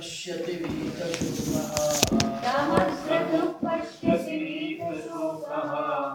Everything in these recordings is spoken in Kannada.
पश्यति वीतशोकः रामस्रतुः पश्यसि वीतशोकः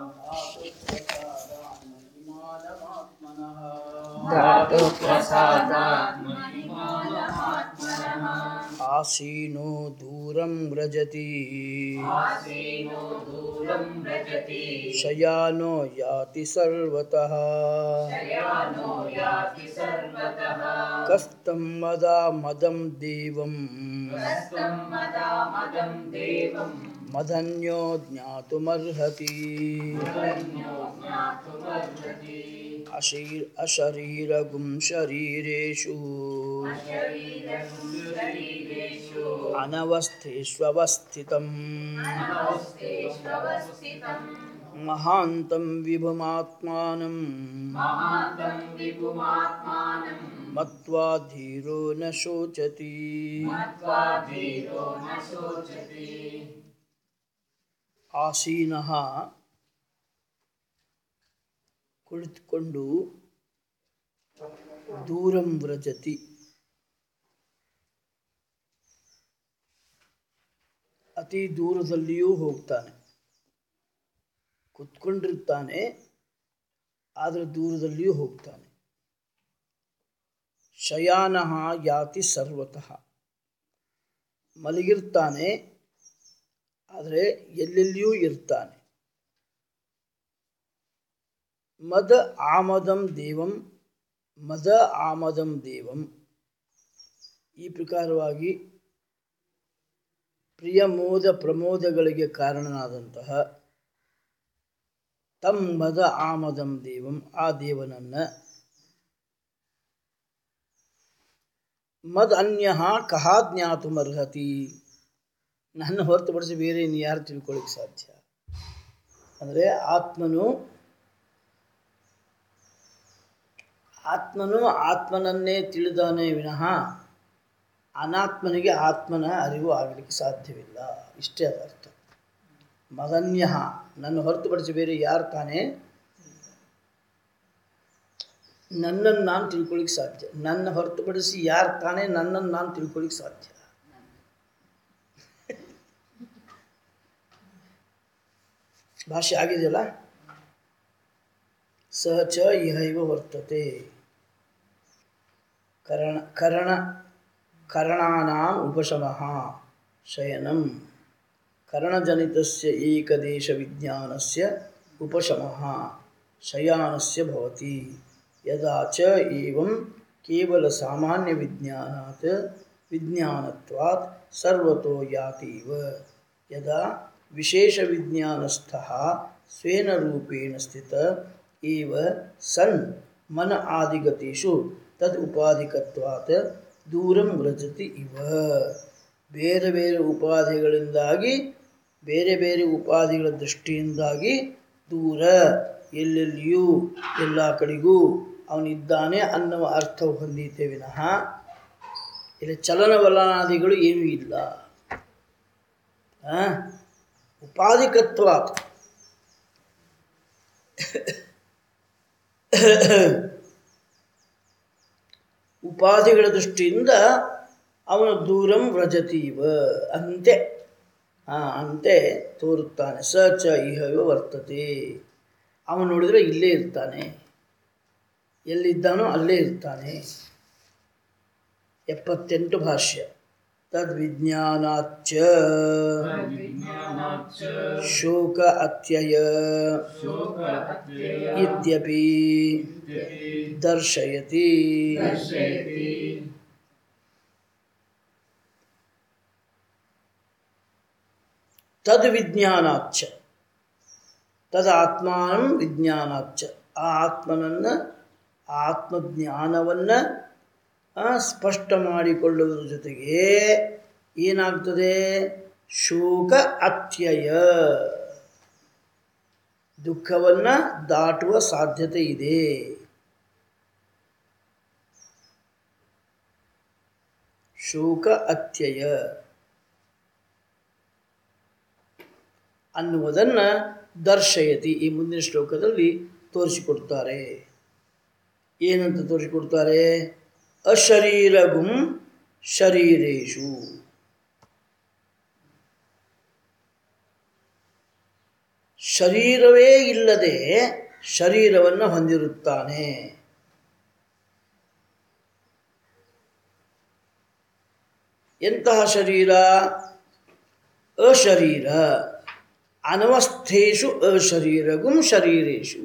महिमानमात्मनः धातु प्रसादात् महिमानमात्मनः आसीनो दूरं व्रजति आसीनो दूरं व्रजति शयानो याति सर्वतः शयानो याति सर्वतः कस्तं मदा मदं देवं हस्तं मदा मदं देवं मदन्यो ज्ञातुमर्हति पुरन्यो ज्ञातुमर्हति अशीर् अशरीरगुं शरीरेषु शरीरं शरीरेषु अनवस्थेष्वस्थितम् नमस्तेष्वस्थितं महान्तं विभुमात्मानं महान्तं विपुमात्मानं मत्वा धीरो न शोचति मत्वा धीरो न शोचति ಆಸೀನಃ ಕುಳಿತುಕೊಂಡು ದೂರಂ ವ್ರಜತಿ ಅತಿ ದೂರದಲ್ಲಿಯೂ ಹೋಗ್ತಾನೆ ಕುತ್ಕೊಂಡಿರ್ತಾನೆ ಆದರೆ ದೂರದಲ್ಲಿಯೂ ಹೋಗ್ತಾನೆ ಶಯಾನಃ ಯಾತಿ ಸರ್ವತಃ ಮಲಗಿರ್ತಾನೆ ಆದರೆ ಎಲ್ಲೆಲ್ಲಿಯೂ ಇರ್ತಾನೆ ಮದ ಆಮದಂ ದೇವಂ ಮದ ಆಮದಂ ದೇವಂ ಈ ಪ್ರಕಾರವಾಗಿ ಪ್ರಿಯ ಮೋದ ಪ್ರಮೋದಗಳಿಗೆ ಕಾರಣನಾದಂತಹ ತಂ ಮದ ಆಮದಂ ದೇವಂ ಆ ದೇವನನ್ನು ಮದ್ ಅನ್ಯ ಕಹ ಜ್ಞಾತುಮರ್ಹತಿ ನನ್ನ ಹೊರತುಪಡಿಸಿ ಬೇರೆ ಇನ್ನು ಯಾರು ತಿಳ್ಕೊಳ್ಳಿಕ್ಕೆ ಸಾಧ್ಯ ಅಂದರೆ ಆತ್ಮನು ಆತ್ಮನು ಆತ್ಮನನ್ನೇ ತಿಳಿದಾನೆ ವಿನಃ ಅನಾತ್ಮನಿಗೆ ಆತ್ಮನ ಅರಿವು ಆಗಲಿಕ್ಕೆ ಸಾಧ್ಯವಿಲ್ಲ ಇಷ್ಟೇ ಅದ ಅರ್ಥ ಮದನ್ಯ ನನ್ನ ಹೊರತುಪಡಿಸಿ ಬೇರೆ ಯಾರು ತಾನೇ ನನ್ನನ್ನು ನಾನು ತಿಳ್ಕೊಳ್ಳಿಕ್ಕೆ ಸಾಧ್ಯ ನನ್ನ ಹೊರತುಪಡಿಸಿ ಯಾರು ತಾನೇ ನನ್ನನ್ನು ನಾನು ತಿಳ್ಕೊಳ್ಳಿಕ್ಕೆ ಸಾಧ್ಯ ಭಾಷೆ ಆಗಿದೆಯಲ್ಲ ಸ ಚ ಇಹೈವ ವರ್ತತೆ ಕರಣ ಕರಣ ಕರಣಾನಾಂ ಉಪಶಮಃ ಶಯನಂ ಕರಣಜನಿತಸ್ಯ ಏಕದೇಶವಿಜ್ಞಾನಸ್ಯ ಉಪಶಮಃ ಶಯಾನಸ್ಯ ಭವತಿ ಯದಾ ಚ ಏವಂ ಕೇವಲ ಸಾಮಾನ್ಯವಿಜ್ಞಾನಾತ್ ವಿಜ್ಞಾನತ್ವಾತ್ ಸರ್ವತೋ ಯಾತೀವ ಯದಾ ವಿಶೇಷವಿಜ್ಞಾನಸ್ಥಃ ಸ್ವೇನ ರೂಪೇಣ ಸ್ಥಿತ ಏವ ಸನ್ ಮನ ಆದಿಗತೇಷು ತದ್ ಉಪಾಧಿಕತ್ವಾತ್ ದೂರಂ ವ್ರಜತಿ ಇವ ಬೇರೆ ಬೇರೆ ಉಪಾಧಿಗಳಿಂದಾಗಿ ಬೇರೆ ಬೇರೆ ಉಪಾಧಿಗಳ ದೃಷ್ಟಿಯಿಂದಾಗಿ ದೂರ ಎಲ್ಲೆಲ್ಲಿಯೂ ಎಲ್ಲ ಕಡೆಗೂ ಅವನಿದ್ದಾನೆ ಅನ್ನುವ ಅರ್ಥವು ಹೊಂದೀತೆ ವಿನಃ ಇಲ್ಲಿ ಚಲನವಲನಾದಿಗಳು ಏನೂ ಇಲ್ಲ ಆ? ಉಪಾಧಿಕತ್ವ ಉಪಾಧಿಗಳ ದೃಷ್ಟಿಯಿಂದ ಅವನು ದೂರಂ ವ್ರಜತೀವ ಅಂತೆ ಆ, ಅಂತೆ ತೋರುತ್ತಾನೆ ಸ ಚ ಇಹವ ವರ್ತತೆ ಅವನು ನೋಡಿದರೆ ಇಲ್ಲೇ ಇರ್ತಾನೆ ಎಲ್ಲಿದ್ದಾನೋ ಅಲ್ಲೇ ಇರ್ತಾನೆ ಎಪ್ಪತ್ತೆಂಟು ಭಾಷ್ಯ ತದ್ವಿಜ್ಞಾನಾಚ್ಚ विज्ञानाच्च ಶೋಕ ಅತ್ಯಯ शोक अत्यय ಇತ್ಯಪಿ ದರ್ಶಯತಿ दर्शयति ತದ್ ವಿಜ್ಞಾನಾಚ್ಚ ತದ್ ಆತ್ಮಾನಂ ವಿಜ್ಞಾನಾಚ್ಚ ಆ ಆತ್ಮನನ್ನು ಆತ್ಮಜ್ಞಾನವನ್ನು ಸ್ಪಷ್ಟ ಮಾಡಿಕೊಳ್ಳುವುದರ ಜೊತೆಗೆ ಏನಾಗ್ತದೆ ಶೋಕ ಅತ್ಯಯ ದುಃಖವನ್ನು ದಾಟುವ ಸಾಧ್ಯತೆ ಇದೆ ಶೋಕ ಅತ್ಯಯ ಅನ್ನುವುದನ್ನು ದರ್ಶಯತಿ ಈ ಮುಂದಿನ ಶ್ಲೋಕದಲ್ಲಿ ತೋರಿಸಿಕೊಡ್ತಾರೆ ಏನಂತ ತೋರಿಸಿಕೊಡ್ತಾರೆ ಅಶರೀರಗುಂ ಶರೀರೇಶು ಶರೀರವೇ ಇಲ್ಲದೆ ಶರೀರವನ್ನು ಹೊಂದಿರುತ್ತಾನೆ ಎಂತಹ ಶರೀರ ಅಶರೀರ ಅನವಸ್ಥೇಷು ಅಶರೀರಗುಂ ಶರೀರೇಶು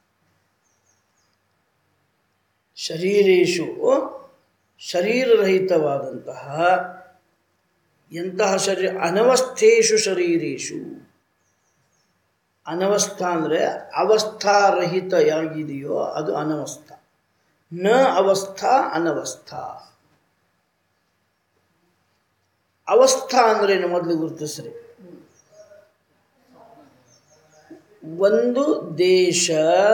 ಶರೀರೇಶು ಶರೀರರಹಿತವಾದಂತಹ ಎಂತಹ ಶರೀರ ಅನವಸ್ಥೇಷು ಶರೀರೇಶು ಅನವಸ್ಥಾ ಅಂದರೆ ಅವಸ್ಥಾರಹಿತ ಯಾಗಿದೆಯೋ ಅದು ಅನವಸ್ಥಾ ನ ಅವಸ್ಥಾ ಅನವಸ್ಥಾ ಅವಸ್ಥಾ ಅಂದ್ರೇನು ಮೊದಲು ಗುರುತಿಸ್ರಿ ಒಂದು ದೇಶ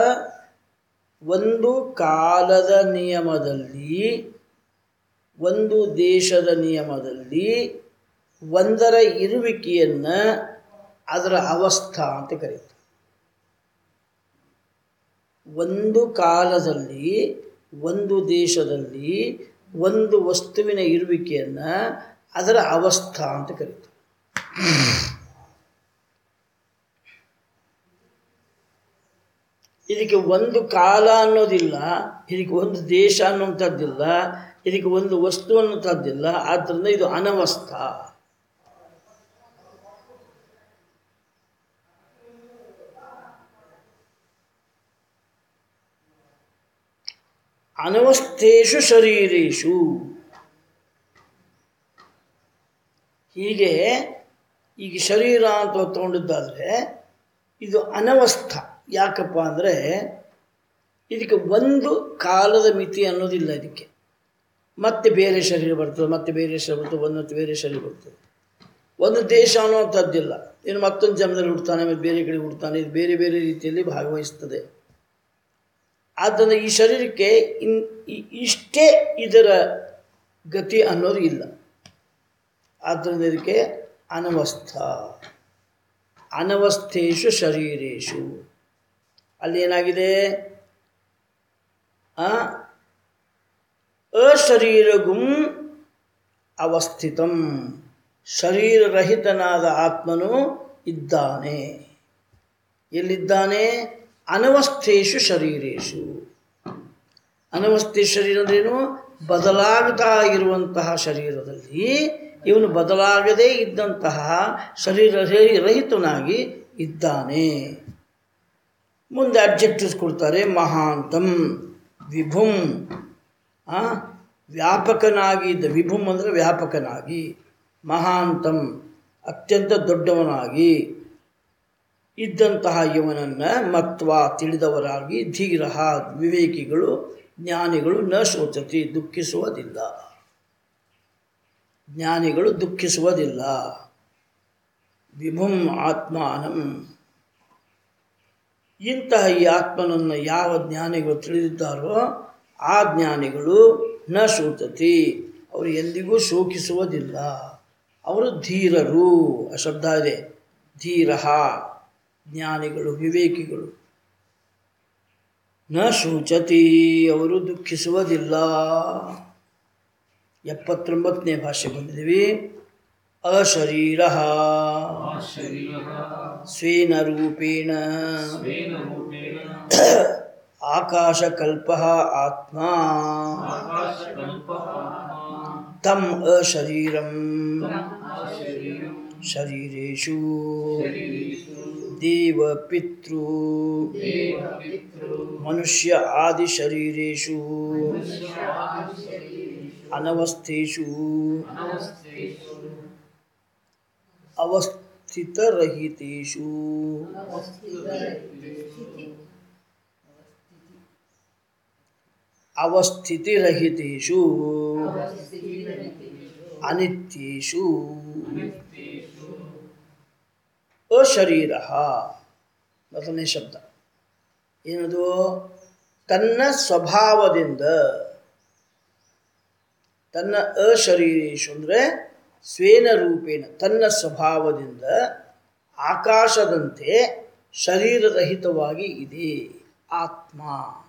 ಒಂದು ಕಾಲದ ನಿಯಮದಲ್ಲಿ ಒಂದು ದೇಶದ ನಿಯಮದಲ್ಲಿ ಒಂದರ ಇರುವಿಕೆಯನ್ನು ಅದರ ಅವಸ್ಥಾ ಅಂತ ಕರೀತಾರೆ ಒಂದು ಕಾಲದಲ್ಲಿ ಒಂದು ದೇಶದಲ್ಲಿ ಒಂದು ವಸ್ತುವಿನ ಇರುವಿಕೆಯನ್ನು ಅದರ ಅವಸ್ಥಾ ಅಂತ ಕರೀತಾರೆ ಇದಕ್ಕೆ ಒಂದು ಕಾಲ ಅನ್ನೋದಿಲ್ಲ ಇದಕ್ಕೆ ಒಂದು ದೇಶ ಅನ್ನುವಂಥದ್ದಿಲ್ಲ ಇದಕ್ಕೆ ಒಂದು ವಸ್ತು ಅನ್ನುವಂಥದ್ದಿಲ್ಲ ಆದ್ದರಿಂದ ಇದು ಅನವಸ್ಥಾ ಅನವಸ್ಥೇಷು ಶರೀರೇಶು ಹೀಗೆ ಈಗ ಶರೀರ ಅಂತ ತಗೊಂಡಿದ್ದಾದರೆ ಇದು ಅನವಸ್ಥ ಯಾಕಪ್ಪ ಅಂದರೆ ಇದಕ್ಕೆ ಒಂದು ಕಾಲದ ಮಿತಿ ಅನ್ನೋದಿಲ್ಲ ಇದಕ್ಕೆ ಮತ್ತೆ ಬೇರೆ ಶರೀರ ಬರ್ತದೆ ಮತ್ತೆ ಬೇರೆ ಶರೀರ ಬರ್ತದೆ ಒಂದು ಮತ್ತೆ ಬೇರೆ ಶರೀರ ಬರ್ತದೆ ಒಂದು ದೇಶ ಅನ್ನೋವಂಥದ್ದಿಲ್ಲ ಇನ್ನು ಮತ್ತೊಂದು ಜನ್ಮದಲ್ಲಿ ಹುಡ್ತಾನೆ ಮತ್ತು ಬೇರೆ ಕಡೆ ಹುಡ್ತಾನೆ ಇದು ಬೇರೆ ಬೇರೆ ರೀತಿಯಲ್ಲಿ ಭಾಗವಹಿಸ್ತದೆ ಆದ್ದರಿಂದ ಈ ಶರೀರಕ್ಕೆ ಇನ್ ಇ- ಇಷ್ಟೇ ಇದರ ಗತಿ ಅನ್ನೋದು ಇಲ್ಲ ಆದ್ದರಿಂದ ಇದಕ್ಕೆ ಅನವಸ್ಥ ಅನವಸ್ಥೇಷು ಶರೀರೇಶು ಅಲ್ಲಿ ಏನಾಗಿದೆ ಆ, ಅಶರೀರಗುಂ ಅವಸ್ಥಿತಂ ಶರೀರರಹಿತನಾದ ಆತ್ಮನು ಇದ್ದಾನೆ ಎಲ್ಲಿದ್ದಾನೆ ಅನವಸ್ಥೇಷು ಶರೀರೇಶು ಅನವಸ್ಥೆ ಶರೀರ ಅಂದ್ರೇನು ಬದಲಾಗ್ತಾ ಇರುವಂತಹ ಶರೀರದಲ್ಲಿ ಇವನು ಬದಲಾಗದೇ ಇದ್ದಂತಹ ಶರೀರ ರಹಿ- ರಹಿತನಾಗಿ ಇದ್ದಾನೆ ಮುಂದೆ ಅಬ್ಜೆಕ್ಟಿವ್ಸ್ ಕೊಡ್ತಾರೆ ಮಹಾಂತಂ ವಿಭುಂ ಆ, ವ್ಯಾಪಕನಾಗಿ ಇದ್ದ ವಿಭುಂ ಅಂದರೆ ವ್ಯಾಪಕನಾಗಿ ಮಹಾಂತಂ ಅತ್ಯಂತ ದೊಡ್ಡವನಾಗಿ ಇದ್ದಂತಹ ಇವನನ್ನು ಮತ್ವ ತಿಳಿದವರಾಗಿ ಧೀರ ವಿವೇಕಿಗಳು ಜ್ಞಾನಿಗಳು ನ ಶೋಚತಿ ದುಃಖಿಸುವುದಿಲ್ಲ ಜ್ಞಾನಿಗಳು ದುಃಖಿಸುವುದಿಲ್ಲ ವಿಭುಂ ಆತ್ಮಾನಂ ಇಂತಹ ಈ ಆತ್ಮನನ್ನು ಯಾವ ಜ್ಞಾನಿಗಳು ತಿಳಿದಿದ್ದಾರೋ ಆ ಜ್ಞಾನಿಗಳು ನ ಶೋಚತಿ ಅವರು ಎಂದಿಗೂ ಶೋಕಿಸುವುದಿಲ್ಲ ಅವರು ಧೀರರು ಆ ಶಬ್ದ ಇದೆ ಧೀರ ಜ್ಞಾನಿಗಳು ವಿವೇಕಿಗಳು ನ ಶೋಚತಿ ಅವರು ದುಃಖಿಸುವುದಿಲ್ಲ ಎಪ್ಪತ್ತೊಂಬತ್ತನೇ ಭಾಷೆ ಬಂದಿದ್ದೀವಿ ಅಶರೀರ ಶರೀರಃ ಸ್ವೇನ ರೂಪೇಣ ಸ್ವೇನ ರೂಪೇಣ ಆಕಾಶಕಲ್ಪ ಆತ್ಮ ಆಕಾಶಕಲ್ಪಃ ತಂ ಅಶರೀರಂ ಶರೀರಂ ಶರೀರೇಶು ಶರೀರೇಷು ದೇವ ಪಿತೃ ದೇವ ಪಿತೃ ಮನುಷ್ಯ ಆದಿ ಶರೀರೇಶು ಅನವಸ್ಥೇಷು ಅನವಸ್ಥೇಷು ಅವಸ್ಥಿತರಹಿತೇಷು ಅವಸ್ಥಿತಿರಹಿತೇಷು ಅನಿತ್ಯೇಷು ಅಶರೀರ ಮೊದಲನೇ ಶಬ್ದ ಏನದು ತನ್ನ ಸ್ವಭಾವದಿಂದ ತನ್ನ ಅಶರೀರೇಶು ಅಂದರೆ ಸ್ವೇನ ರೂಪೇಣ ತನ್ನ ಸ್ವಭಾವದಿಂದ ಆಕಾಶದಂತೆ ಶರೀರರಹಿತವಾಗಿ ಇದೆ ಆತ್ಮ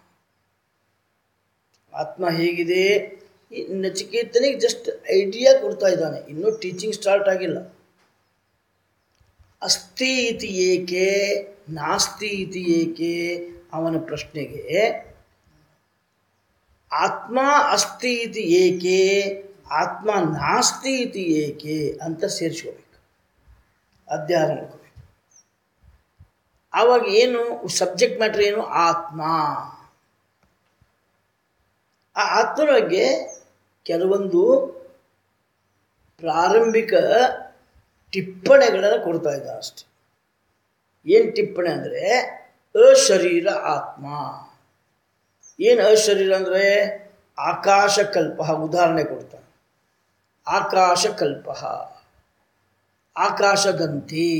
ಆತ್ಮ ಹೇಗಿದೆ ಈ ನಚಿಕೇತನಿಗೆ ಜಸ್ಟ್ ಐಡಿಯಾ ಕೊಡ್ತಾ ಇದ್ದಾನೆ ಇನ್ನೂ ಟೀಚಿಂಗ್ ಸ್ಟಾರ್ಟ್ ಆಗಿಲ್ಲ ಅಸ್ತಿ ಇತಿ ಏಕೆ ನಾಸ್ತಿ ಇತಿ ಏಕೆ ಅವನ ಪ್ರಶ್ನೆಗೆ ಆತ್ಮ ಅಸ್ತಿ ಇತಿ ಏಕೆ ಆತ್ಮ ನಾಸ್ತಿ ಇತಿ ಏಕೆ ಅಂತ ಸೇರಿಸ್ಕೋಬೇಕು ಅಧ್ಯಯನ ಮಾಡ್ಕೋಬೇಕು ಆವಾಗ ಏನು ಸಬ್ಜೆಕ್ಟ್ ಮ್ಯಾಟ್ರ್ ಏನು ಆತ್ಮ ಆ ಆತ್ಮನ ಬಗ್ಗೆ ಕೆಲವೊಂದು ಪ್ರಾರಂಭಿಕ ಟಿಪ್ಪಣಿಗಳನ್ನು ಕೊಡ್ತಾ ಇದ್ದ ಅಷ್ಟೆ ಏನು ಟಿಪ್ಪಣಿ ಅಂದರೆ ಅಶರೀರ ಆತ್ಮ ಏನು ಅಶರೀರ ಅಂದರೆ ಆಕಾಶಕಲ್ಪ ಉದಾಹರಣೆ ಕೊಡ್ತಾನೆ ಆಕಾಶಕಲ್ಪ ಆಕಾಶದಂತೆ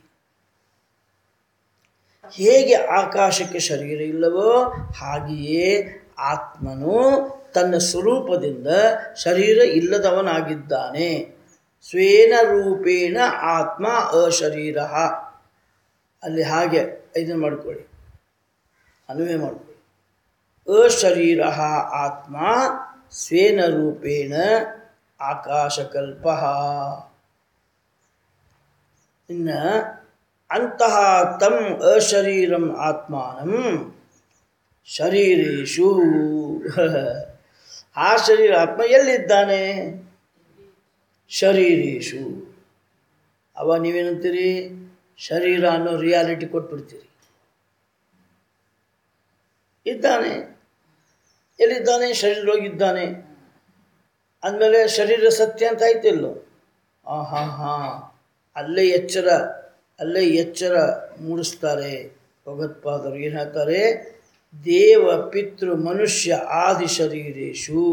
ಹೇಗೆ ಆಕಾಶಕ್ಕೆ ಶರೀರ ಇಲ್ಲವೋ ಹಾಗೆಯೇ ಆತ್ಮನು ತನ್ನ ಸ್ವರೂಪದಿಂದ ಶರೀರ ಇಲ್ಲದವನಾಗಿದ್ದಾನೆ ಸ್ವೇನ ರೂಪೇಣ ಆತ್ಮ ಅಶರೀರ ಅಲ್ಲಿ ಹಾಗೆ ಇದನ್ನು ಮಾಡ್ಕೊಳ್ಳಿ ಅನ್ವಯ ಮಾಡ್ಕೊಳ್ಳಿ ಅಶರೀರ ಆತ್ಮ ಸ್ವೇನ ರೂಪೇಣ ಆಕಾಶಕಲ್ಪ ಇನ್ನು ಅಂತಹ ತಂ ಅಶರೀರಂ ಆತ್ಮಾನಂ ಶರೀರೇಶು ಆ ಶರೀರ ಆತ್ಮ ಎಲ್ಲಿದ್ದಾನೆ ಶರೀರೇಶು ಅವ ನೀವೇನಂತೀರಿ ಶರೀರ ಅನ್ನೋ ರಿಯಾಲಿಟಿ ಕೊಟ್ಬಿಡ್ತೀರಿ ಇದ್ದಾನೆ ಎಲ್ಲಿದ್ದಾನೆ ಶರೀರವಾಗಿದ್ದಾನೆ ಅಂದಮೇಲೆ ಶರೀರ ಸತ್ಯ ಅಂತ ಆಯ್ತಿಲ್ಲೋ ಹಾಂ ಹಾಂ ಹಾಂ ಅಲ್ಲೇ ಎಚ್ಚರ ಅಲ್ಲೇ ಎಚ್ಚರ ಮೂಡಿಸ್ತಾರೆ ಭಗವತ್ಪಾದರು ಏನು ಹೇಳ್ತಾರೆ ದೇವ ಪಿತೃ ಮನುಷ್ಯ ಆದಿ ಶರೀರೇಶು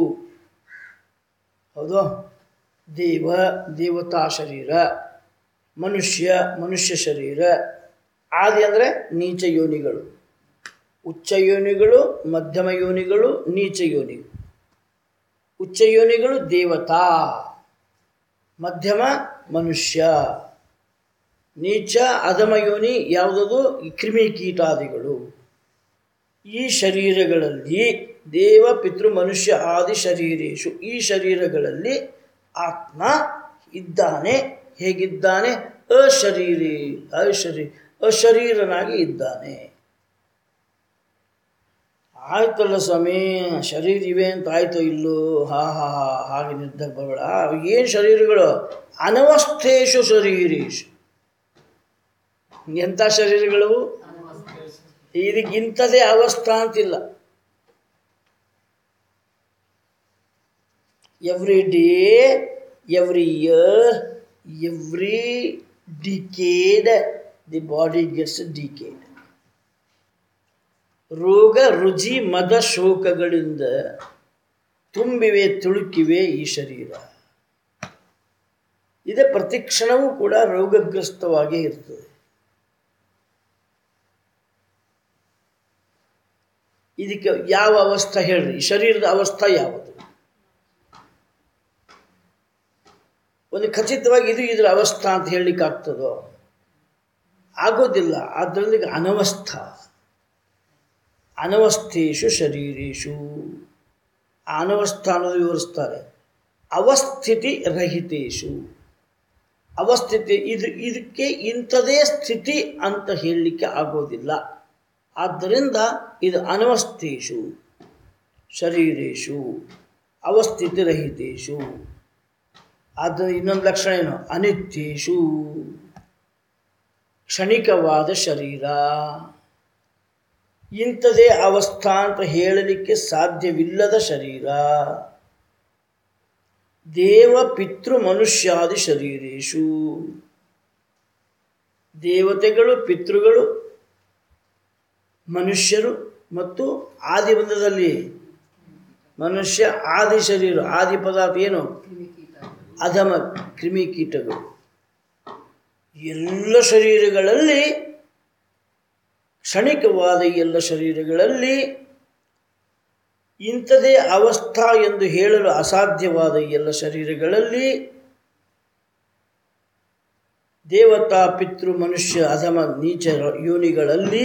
ಹೌದು ದೇವ ದೇವತಾ ಶರೀರ ಮನುಷ್ಯ ಮನುಷ್ಯ ಶರೀರ ಆದಿ ಅಂದರೆ ನೀಚ ಯೋನಿಗಳು ಉಚ್ಚ ಯೋನಿಗಳು ಮಧ್ಯಮ ಯೋನಿಗಳು ನೀಚ ಯೋನಿಗಳು ಉಚ್ಚ ಯೋನಿಗಳು ದೇವತಾ ಮಧ್ಯಮ ಮನುಷ್ಯ ನೀಚ ಅಧಮ ಯೋನಿ ಯಾವುದದು ಈ ಕ್ರಿಮಿಕೀಟಾದಿಗಳು ಈ ಶರೀರಗಳಲ್ಲಿ ದೇವ ಪಿತೃ ಮನುಷ್ಯ ಆದಿ ಶರೀರೇಶು ಈ ಶರೀರಗಳಲ್ಲಿ ಆತ್ಮ ಇದ್ದಾನೆ ಹೇಗಿದ್ದಾನೆ ಅಶರೀರಿ ಅಶರೀ ಅಶರೀರನಾಗಿ ಇದ್ದಾನೆ ಆಯ್ತಲ್ಲ ಸ್ವಾಮಿ ಶರೀರ ಇವೆ ಅಂತ ಆಯ್ತೋ ಇಲ್ಲೋ ಹಾ ಹಾ ಹಾ ಹಾಗೆ ನಿರ್ಧಾರ ಬರಬೇಡ ಏನು ಶರೀರಗಳು ಅನವಸ್ಥೇಶು ಶರೀರೇಶು ಎಂಥ ಶರೀರಗಳು ಇದಕ್ಕೆ ಇಂಥದೇ ಅವಸ್ಥಾ ಅಂತಿಲ್ಲ every day every year every decade the body gets decayed ರೋಗ ರುಜಿ ಮದ ಶೋಕಗಳಿಂದ ತುಂಬಿವೆ ತುಳುಕಿವೆ ಈ ಶರೀರ ಇದೇ ಪ್ರತಿಕ್ಷಣವೂ ಕೂಡ ರೋಗಗ್ರಸ್ತವಾಗೇ ಇರ್ತದೆ ಇದಕ್ಕೆ ಯಾವ ಅವಸ್ಥೆ ಹೇಳ್ರಿ ಶರೀರದ ಅವಸ್ಥೆ ಯಾವುದು ಒಂದು ಖಚಿತವಾಗಿ ಇದು ಇದರ ಅವಸ್ಥಾ ಅಂತ ಹೇಳಲಿಕ್ಕೆ ಆಗ್ತದೋ ಆಗೋದಿಲ್ಲ ಆದ್ದರಿಂದ ಈಗ ಅನವಸ್ಥ ಅನವಸ್ಥೇಶು ಶರೀರೇಶು ಆ ಅನವಸ್ಥಾ ಅನ್ನೋದು ವಿವರಿಸ್ತಾರೆ ಅವಸ್ಥಿತಿ ರಹಿತೇಶು ಅವಸ್ಥಿತಿ ಇದು ಇದಕ್ಕೆ ಇಂಥದೇ ಸ್ಥಿತಿ ಅಂತ ಹೇಳಲಿಕ್ಕೆ ಆಗೋದಿಲ್ಲ ಆದ್ದರಿಂದ ಇದು ಅನವಸ್ಥೇಶು ಶರೀರೇಶು ಅವಸ್ಥಿತಿರಹಿತೇಶು ಅದು ಇನ್ನೊಂದು ಲಕ್ಷಣ ಏನು ಅನಿತ್ಯೇಶು ಕ್ಷಣಿಕವಾದ ಶರೀರ ಇಂಥದೇ ಅವಸ್ಥಾ ಅಂತ ಹೇಳಲಿಕ್ಕೆ ಸಾಧ್ಯವಿಲ್ಲದ ಶರೀರ ದೇವ ಪಿತೃ ಮನುಷ್ಯಾದಿ ಶರೀರೇಶು ದೇವತೆಗಳು ಪಿತೃಗಳು ಮನುಷ್ಯರು ಮತ್ತು ಆದಿಬಂಧದಲ್ಲಿ ಮನುಷ್ಯ ಆದಿ ಶರೀರ ಆದಿ ಪದಾರ್ಥ ಏನು ಅಧಮ ಕ್ರಿಮಿಕೀಟಗಳು ಎಲ್ಲ ಶರೀರಗಳಲ್ಲಿ ಕ್ಷಣಿಕವಾದ ಈ ಎಲ್ಲ ಶರೀರಗಳಲ್ಲಿ ಇಂಥದೇ ಅವಸ್ಥಾ ಎಂದು ಹೇಳಲು ಅಸಾಧ್ಯವಾದ ಈ ಎಲ್ಲ ಶರೀರಗಳಲ್ಲಿ ದೇವತಾ ಪಿತೃ ಮನುಷ್ಯ ಅಧಮ ನೀಚ ಯೋನಿಗಳಲ್ಲಿ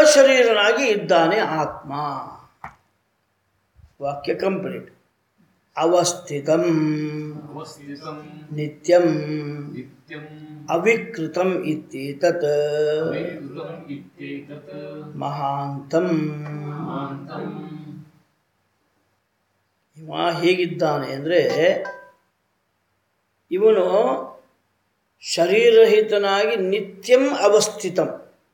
ಅಶರೀರನಾಗಿ ಇದ್ದಾನೆ ಆತ್ಮ ವಾಕ್ಯ ಕಂಪ್ಲೀಟ್ ಅವಸ್ಥಿತಂ ಅವಸ್ಥಿತಂ ನಿತ್ಯಂ ನಿತ್ಯಂ ಅವಿಕೃತಂ ಇತ್ಯೇತತ್ ವೈಕೃತಂ ಇತ್ಯೇತತ್ ಮಹಾಂತಂ ಮಹಾಂತಂ ಇವ ಹೇಗಿದ್ದಾನೆ ಅಂದರೆ ಇವನು ಶರೀರರಹಿತನಾಗಿ ನಿತ್ಯಂ ಅವಸ್ಥಿತಂ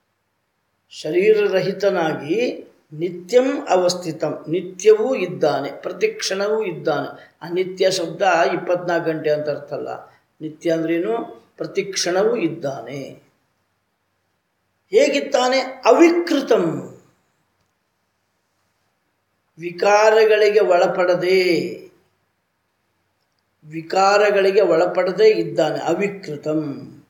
ಶರೀರರಹಿತನಾಗಿ ನಿತ್ಯಂ ಅವಸ್ಥಿತಂ ನಿತ್ಯವೂ ಇದ್ದಾನೆ ಪ್ರತಿಕ್ಷಣವೂ ಇದ್ದಾನೆ ಆ ನಿತ್ಯ ಶಬ್ದ ಇಪ್ಪತ್ನಾಲ್ಕು ಗಂಟೆ ಅಂತ ಅರ್ಥ ಅಲ್ಲ ನಿತ್ಯ ಅಂದ್ರೇನು ಪ್ರತಿಕ್ಷಣವೂ ಇದ್ದಾನೆ ಹೇಗಿದ್ದಾನೆ ಅವಿಕೃತಂ ವಿಕಾರಗಳಿಗೆ ಒಳಪಡದೆ ವಿಕಾರಗಳಿಗೆ ಒಳಪಡದೆ ಇದ್ದಾನೆ ಅವಿಕೃತಂ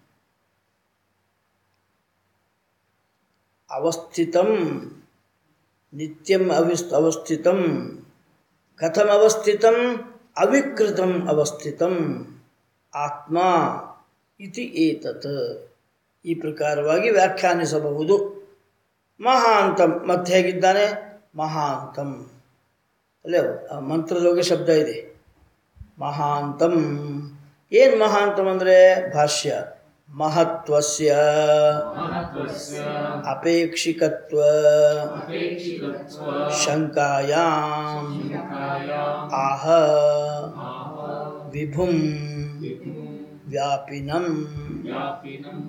ಅವಸ್ಥಿತಂ ನಿತ್ಯಂ ಅವಿಸ್ ಅವಸ್ಥಿತಂ ಕಥಮವಸ್ಥಿತಂ ಅವಿಕೃತಂ ಅವಸ್ಥಿತಂ ಆತ್ಮ ಇತಿ ಏತತ್ ಈ ಪ್ರಕಾರವಾಗಿ ವ್ಯಾಖ್ಯಾನಿಸಬಹುದು ಮಹಾಂತಂ ಮತ್ತೆ ಹೇಗಿದ್ದಾನೆ ಮಹಾಂತಂ ಅಲ್ಲೇ ಆ ಮಂತ್ರದೊಳಗೆ ಶಬ್ದ ಇದೆ ಮಹಾಂತಂ ಏನು ಮಹಾಂತಂ ಅಂದರೆ ಭಾಷ್ಯ ಮಹತ್ವಸ್ಯ ಮಹತ್ವಸ್ಯ ಅಪೇಕ್ಷಿಕತ್ವ ಅಪೇಕ್ಷಿತತ್ವ ಶಂಕಾಯಾಂ ಶಂಕಾಯಾಂ ಆಹ ಆಹ ವಿಭುಂ ವಿಭುಂ ವ್ಯಾಪಿನಂ ವ್ಯಾಪಿನಂ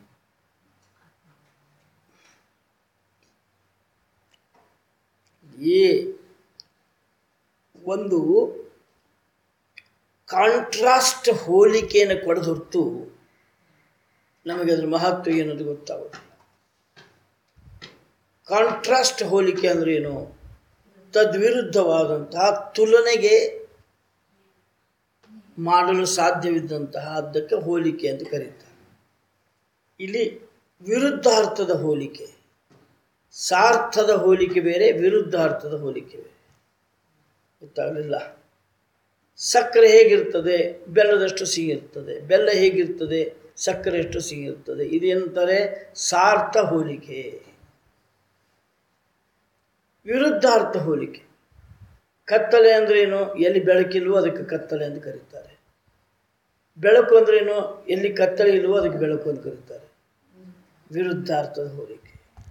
ಈ ಒಂದು ಕಾಂಟ್ರಾಸ್ಟ್ ಹೋಲಿಕೆಯನ್ನು ಕೊಡದ ಹೊರತು ನಮಗೆ ಅದರ ಮಹತ್ವ ಏನದು ಗೊತ್ತಾಗೋದಿಲ್ಲ ಕಾಂಟ್ರಾಸ್ಟ್ ಹೋಲಿಕೆ ಅಂದ್ರೆ ಏನು ತದ್ವಿರುದ್ಧವಾದಂತಹ ತುಲನೆಗೆ ಮಾಡಲು ಸಾಧ್ಯವಿದ್ದಂತಹ ಅದಕ್ಕೆ ಹೋಲಿಕೆ ಅಂತ ಕರೀತಾರೆ ಇಲ್ಲಿ ವಿರುದ್ಧಾರ್ಥದ ಹೋಲಿಕೆ ಸಾರ್ಥದ ಹೋಲಿಕೆ ಬೇರೆ ವಿರುದ್ಧಾರ್ಥದ ಹೋಲಿಕೆ ಬೇರೆ ಗೊತ್ತಾಗಲಿಲ್ಲ ಸಕ್ಕರೆ ಹೇಗಿರ್ತದೆ ಬೆಲ್ಲದಷ್ಟು ಸಿಹಿ ಇರ್ತದೆ ಬೆಲ್ಲ ಹೇಗಿರ್ತದೆ ಸಕ್ಕರೆ ಎಷ್ಟು ಸಿಹಿ ಇರ್ತದೆ ಇದೇನಂತಾರೆ ಸಾರ್ಥ ಹೋಲಿಕೆ ವಿರುದ್ಧಾರ್ಥ ಹೋಲಿಕೆ ಕತ್ತಲೆ ಅಂದ್ರೇನು ಎಲ್ಲಿ ಬೆಳಕಿಲ್ವೋ ಅದಕ್ಕೆ ಕತ್ತಲೆ ಅಂತ ಕರೀತಾರೆ ಬೆಳಕು ಅಂದ್ರೇನು ಎಲ್ಲಿ ಕತ್ತಲೆ ಇಲ್ವೋ ಅದಕ್ಕೆ ಬೆಳಕು ಅಂತ ಕರೀತಾರೆ ವಿರುದ್ಧಾರ್ಥದ ಹೋಲಿಕೆ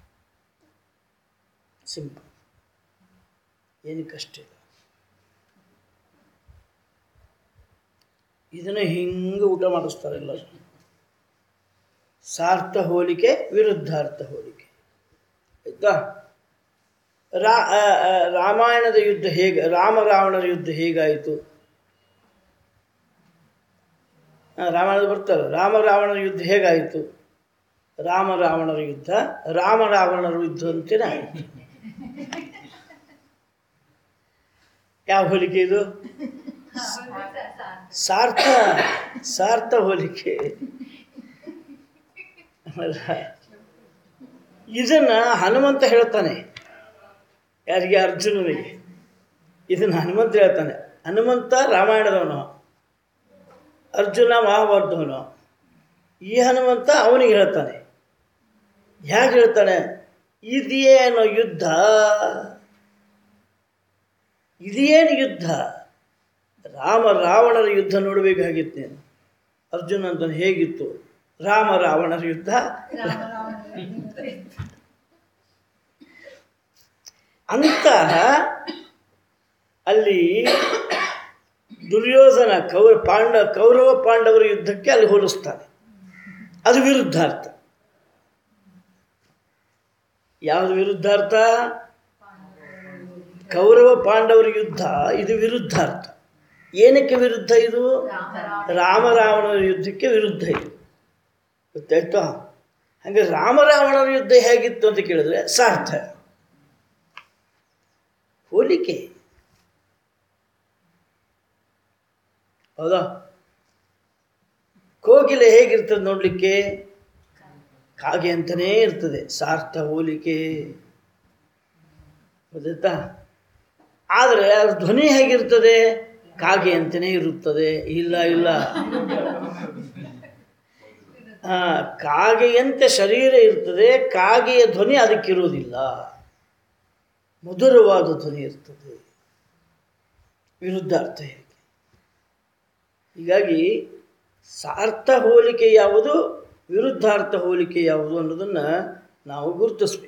ಸಿಂಪಲ್ ಏನಕ್ಕಷ್ಟಿಲ್ಲ ಇದನ್ನು ಹಿಂಗೆ ಊಟ ಮಾಡಿಸ್ತಾರೆ ಎಲ್ಲರೂ ಸಾರ್ಥ ಹೋಲಿಕೆ ವಿರುದ್ಧಾರ್ಥ ಹೋಲಿಕೆ ಆಯ್ತಾ ರಾ ಆ, ಆ, ರಾಮಾಯಣದ ಯುದ್ಧ ಹೇಗೆ ರಾಮ ರಾವಣರ ಯುದ್ಧ ಹೇಗಾಯಿತು ಆ, ರಾಮಾಯಣದ ಬರ್ತಾರೆ ರಾಮ ರಾವಣರ ಯುದ್ಧ ಹೇಗಾಯಿತು ರಾಮ ರಾವಣರ ಯುದ್ಧ ರಾಮ ರಾವಣರ ಯುದ್ಧ ಅಂತೇನೆ ಆಯಿತು ಯಾವ ಹೋಲಿಕೆ ಇದು ಸಾರ್ಥ ಸಾರ್ಥ ಹೋಲಿಕೆ ಅಲ್ಲ. ಇದನ್ನ ಹನುಮಂತ ಹೇಳ್ತಾನೆ ಯಾರಿಗೆ ಅರ್ಜುನನಿಗೆ ಇದನ್ನ ಹನುಮಂತ ಹೇಳ್ತಾನೆ ಹನುಮಂತ ರಾಮಾಯಣದವನು ಅರ್ಜುನ ಮಹಾಭಾರತವನು ಈ ಹನುಮಂತ ಅವನಿಗೆ ಹೇಳ್ತಾನೆ ಹೇಗೆ ಹೇಳ್ತಾನೆ ಇದೇನು ಯುದ್ಧ ಇದೇನು ಯುದ್ಧ ರಾಮ ರಾವಣರ ಯುದ್ಧ ನೋಡಬೇಕಾಗಿತ್ತು ನೀನು ಅರ್ಜುನ ಅಂತ ಹೇಗಿತ್ತು ರಾಮ ರಾವಣರ ಯುದ್ಧ ಅಂತಹ ಅಲ್ಲಿ ದುರ್ಯೋಧನ ಕೌರ ಪಾಂಡ ಕೌರವ ಪಾಂಡವರ ಯುದ್ಧಕ್ಕೆ ಅಲ್ಲಿ ಹೋಲಿಸ್ತಾನೆ ಅದು ವಿರುದ್ಧಾರ್ಥ ಯಾವುದು ವಿರುದ್ಧಾರ್ಥ ಕೌರವ ಪಾಂಡವರ ಯುದ್ಧ ಇದು ವಿರುದ್ಧಾರ್ಥ ಏನಕ್ಕೆ ವಿರುದ್ಧ ಇದು ರಾಮ ರಾವಣರ ಯುದ್ಧಕ್ಕೆ ವಿರುದ್ಧ ಇದು ಗೊತ್ತಾಯ್ತಾ ಹಾಗೆ ರಾಮ ರಾವಣರ ಯುದ್ಧ ಹೇಗಿತ್ತು ಅಂತ ಕೇಳಿದ್ರೆ ಸಾರ್ಥ ಹೋಲಿಕೆ ಹೌದಾ ಕೋಗಿಲೆ ಹೇಗಿರ್ತದೆ ನೋಡಲಿಕ್ಕೆ ಕಾಗೆ ಅಂತಲೇ ಇರ್ತದೆ ಸಾರ್ಥ ಹೋಲಿಕೆ ಗೊತ್ತಾಯ್ತಾ ಆದರೆ ಅದ್ರ ಧ್ವನಿ ಹೇಗಿರ್ತದೆ ಕಾಗೆ ಅಂತಲೇ ಇರುತ್ತದೆ ಇಲ್ಲ ಇಲ್ಲ ಆ, ಕಾಗೆಯಂತೆ ಶರೀರ ಇರ್ತದೆ ಕಾಗೆಯ ಧ್ವನಿ ಅದಕ್ಕಿರೋದಿಲ್ಲ ಮಧುರವಾದ ಧ್ವನಿ ಇರ್ತದೆ ವಿರುದ್ಧಾರ್ಥ ಹೇಗೆ ಹೀಗಾಗಿ ಸಾರ್ಥ ಹೋಲಿಕೆ ಯಾವುದು ವಿರುದ್ಧಾರ್ಥ ಹೋಲಿಕೆ ಯಾವುದು ಅನ್ನೋದನ್ನು ನಾವು ಗುರುತಿಸ್ಬೇಕು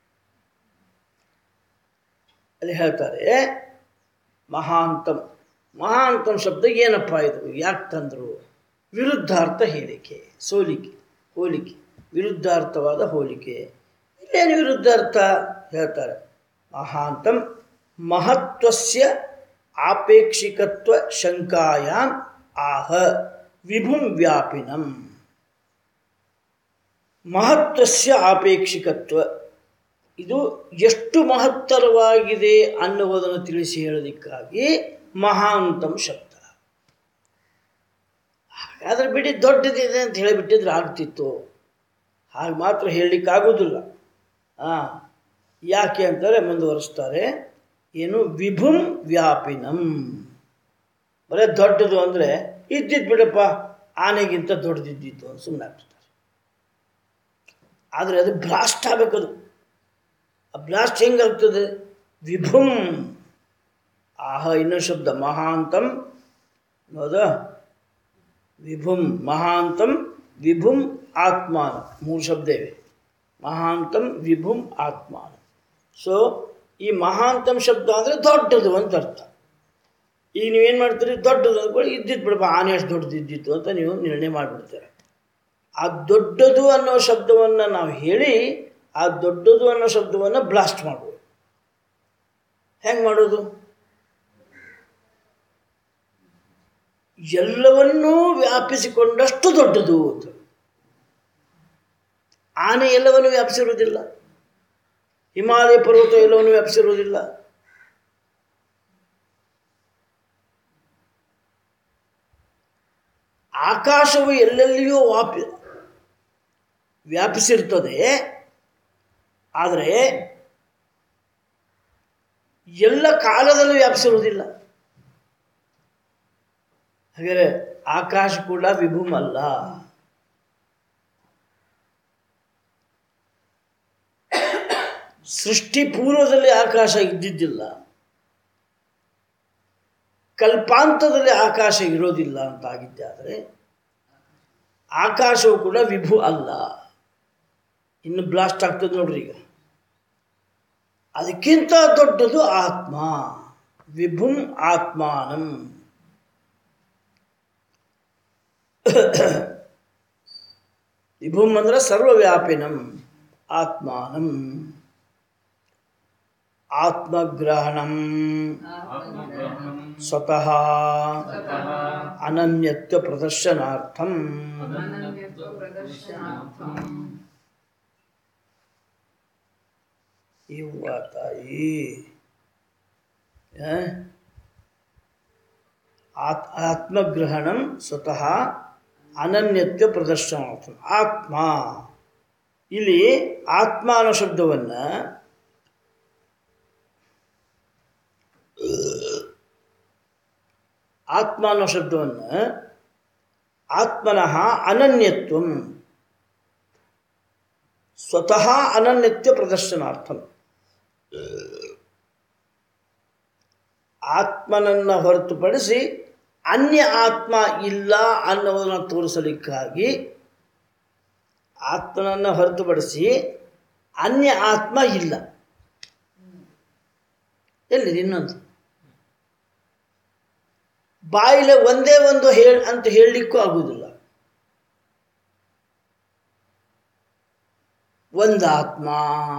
ಅಲ್ಲಿ ಹೇಳ್ತಾರೆ ಮಹಾಂತಂ ಮಹಾಂತಂ ಶಬ್ದ ಏನಪ್ಪ ಇದು ಯಾಕೆ ತಂದರು ವಿರುದ್ಧಾರ್ಥ ಹೇಳಿಕೆ ಸೋಲಿಕೆ ಹೋಲಿಕೆ ವಿರುದ್ಧಾರ್ಥವಾದ ಹೋಲಿಕೆ ಇಲ್ಲೇನು ವಿರುದ್ಧಾರ್ಥ ಹೇಳ್ತಾರೆ ಮಹಾಂತಂ ಮಹತ್ವಸ್ಯ ಆಪೇಕ್ಷಿಕತ್ವ ಶಂಕಾಯಾಮ್ ಆಹ ವಿಭುಂ ವ್ಯಾಪಿನಂ ಮಹತ್ವಸ್ಯ ಆಪೇಕ್ಷಿಕತ್ವ ಇದು ಎಷ್ಟು ಮಹತ್ತರವಾಗಿದೆ ಅನ್ನುವುದನ್ನು ತಿಳಿಸಿ ಹೇಳೋದಕ್ಕಾಗಿ ಮಹಾಂತಂ ಶಬ್ದ ಹಾಗಾದ್ರೆ ಬಿಡಿ ದೊಡ್ಡದಿದೆ ಅಂತ ಹೇಳಿಬಿಟ್ಟಿದ್ರೆ ಆಗ್ತಿತ್ತು ಹಾಗೆ ಮಾತ್ರ ಹೇಳಲಿಕ್ಕಾಗೋದಿಲ್ಲ ಹಾಂ ಯಾಕೆ ಅಂತಾರೆ ಮುಂದುವರಿಸ್ತಾರೆ ಏನು ವಿಭುಂ ವ್ಯಾಪಿನಂ ಬರೀ ದೊಡ್ಡದು ಅಂದರೆ ಇದ್ದಿದ್ದು ಬಿಡಪ್ಪ ಆನೆಗಿಂತ ದೊಡ್ಡದಿದ್ದಿತ್ತು ಅಂತ ಸುಮ್ಮನೆ ಆಗ್ತಾರೆ ಆದರೆ ಅದು ಬ್ಲಾಸ್ಟ್ ಆಗಬೇಕದು ಆ ಬ್ಲಾಸ್ಟ್ ಹೆಂಗಾಗ್ತದೆ ವಿಭುಂ ಆಹ ಇನ್ನೊಂದು ಶಬ್ದ ಮಹಾಂತಂ ಹೌದಾ ವಿಭುಂ ಮಹಾಂತಂ ವಿಭುಂ ಆತ್ಮಾನ ಮೂರು ಶಬ್ದ ಇವೆ ಮಹಾಂತಂ ವಿಭುಂ ಆತ್ಮಾನ ಸೊ ಈ ಮಹಾಂತಂ ಶಬ್ದ ಅಂದರೆ ದೊಡ್ಡದು ಅಂತ ಅರ್ಥ ಈಗ ನೀವೇನು ಮಾಡ್ತೀರಿ ದೊಡ್ಡದು ಅಂದ್ಕೊಳ್ಳಿ ಇದ್ದಿದ್ದು ಬಿಡಪ್ಪ ಆನೆ ಅಷ್ಟು ದೊಡ್ಡದು ಇದ್ದಿತ್ತು ಅಂತ ನೀವು ನಿರ್ಣಯ ಮಾಡಿಬಿಡ್ತೀರ ಆ ದೊಡ್ಡದು ಅನ್ನೋ ಶಬ್ದವನ್ನು ನಾವು ಹೇಳಿ ಆ ದೊಡ್ಡದು ಅನ್ನೋ ಶಬ್ದವನ್ನು ಬ್ಲಾಸ್ಟ್ ಮಾಡ್ಬೋದು ಹೆಂಗೆ ಮಾಡೋದು ಎಲ್ಲವನ್ನೂ ವ್ಯಾಪಿಸಿಕೊಂಡಷ್ಟು ದೊಡ್ಡದು ಅಂತ ಆನೆ ಎಲ್ಲವನ್ನು ವ್ಯಾಪಿಸಿರುವುದಿಲ್ಲ ಹಿಮಾಲಯ ಪರ್ವತ ಎಲ್ಲವನ್ನು ವ್ಯಾಪಿಸಿರುವುದಿಲ್ಲ ಆಕಾಶವು ಎಲ್ಲೆಲ್ಲಿಯೂ ವ್ಯಾಪಿ ವ್ಯಾಪಿಸಿರ್ತದೆ ಆದರೆ ಎಲ್ಲ ಕಾಲದಲ್ಲೂ ವ್ಯಾಪಿಸಿರುವುದಿಲ್ಲ ಹಾಗಾದರೆ ಆಕಾಶ ಕೂಡ ವಿಭುಮ್ ಅಲ್ಲ ಸೃಷ್ಟಿ ಪೂರ್ವದಲ್ಲಿ ಆಕಾಶ ಇದ್ದಿದ್ದಿಲ್ಲ ಕಲ್ಪಾಂತದಲ್ಲಿ ಆಕಾಶ ಇರೋದಿಲ್ಲ ಅಂತ ಆಗಿದ್ದೆ ಆದರೆ ಆಕಾಶವು ಕೂಡ ವಿಭು ಅಲ್ಲ ಇನ್ನು ಬ್ಲಾಸ್ಟ್ ಆಗ್ತದೆ ನೋಡ್ರಿ ಈಗ ಅದಕ್ಕಿಂತ ದೊಡ್ಡದು ಆತ್ಮ ವಿಭುಂ ಆತ್ಮಾನಂ ವಿಭುಂ ಅಂದ್ರೆ ಸರ್ವವ್ಯಾಪಿನಂ ಆತ್ಮಾನಂ ಆತ್ಮಗ್ರಹಣಂ ಆತ್ಮಗ್ರಹಣಂ ಸ್ವತಃ ತತಃ ಅನನ್ಯತ್ವ ಪ್ರದರ್ಶನಾರ್ಥಂ ಅನನ್ಯತ್ವ ಪ್ರದರ್ಶನಾರ್ಥಂ ಇವ್ವ ತಾಯಿ ಆ? ಆತ್ ಆತ್ಮಗ್ರಹಣಂ ಸ್ವತಃ ಅನನ್ಯತ್ವ ಪ್ರದರ್ಶನಾರ್ಥಂ ಆತ್ಮ ಇಲ್ಲಿ ಆತ್ಮ ಅನ್ನೋ ಶಬ್ದವನ್ನು ಆತ್ಮ ಅನ್ನೋ ಶಬ್ದವನ್ನು ಆತ್ಮನಃ ಅನನ್ಯತ್ವಂ ಸ್ವತಃ ಅನನ್ಯತ್ವ ಪ್ರದರ್ಶನಾರ್ಥಂ ಆತ್ಮನನ್ನು ಹೊರತುಪಡಿಸಿ ಅನ್ಯ ಆತ್ಮ ಇಲ್ಲ ಅನ್ನೋದನ್ನು ತೋರಿಸಲಿಕ್ಕಾಗಿ ಆತ್ಮನನ್ನು ಹೊರತುಪಡಿಸಿ ಅನ್ಯ ಆತ್ಮ ಇಲ್ಲ ಎಲ್ಲಿದೆ ಇನ್ನೊಂದು ಬಾಯಿಲೆ ಒಂದೇ ಒಂದು ಹೇಳ ಅಂತ ಹೇಳಲಿಕ್ಕೂ ಆಗುವುದಿಲ್ಲ ಒಂದು ಆತ್ಮ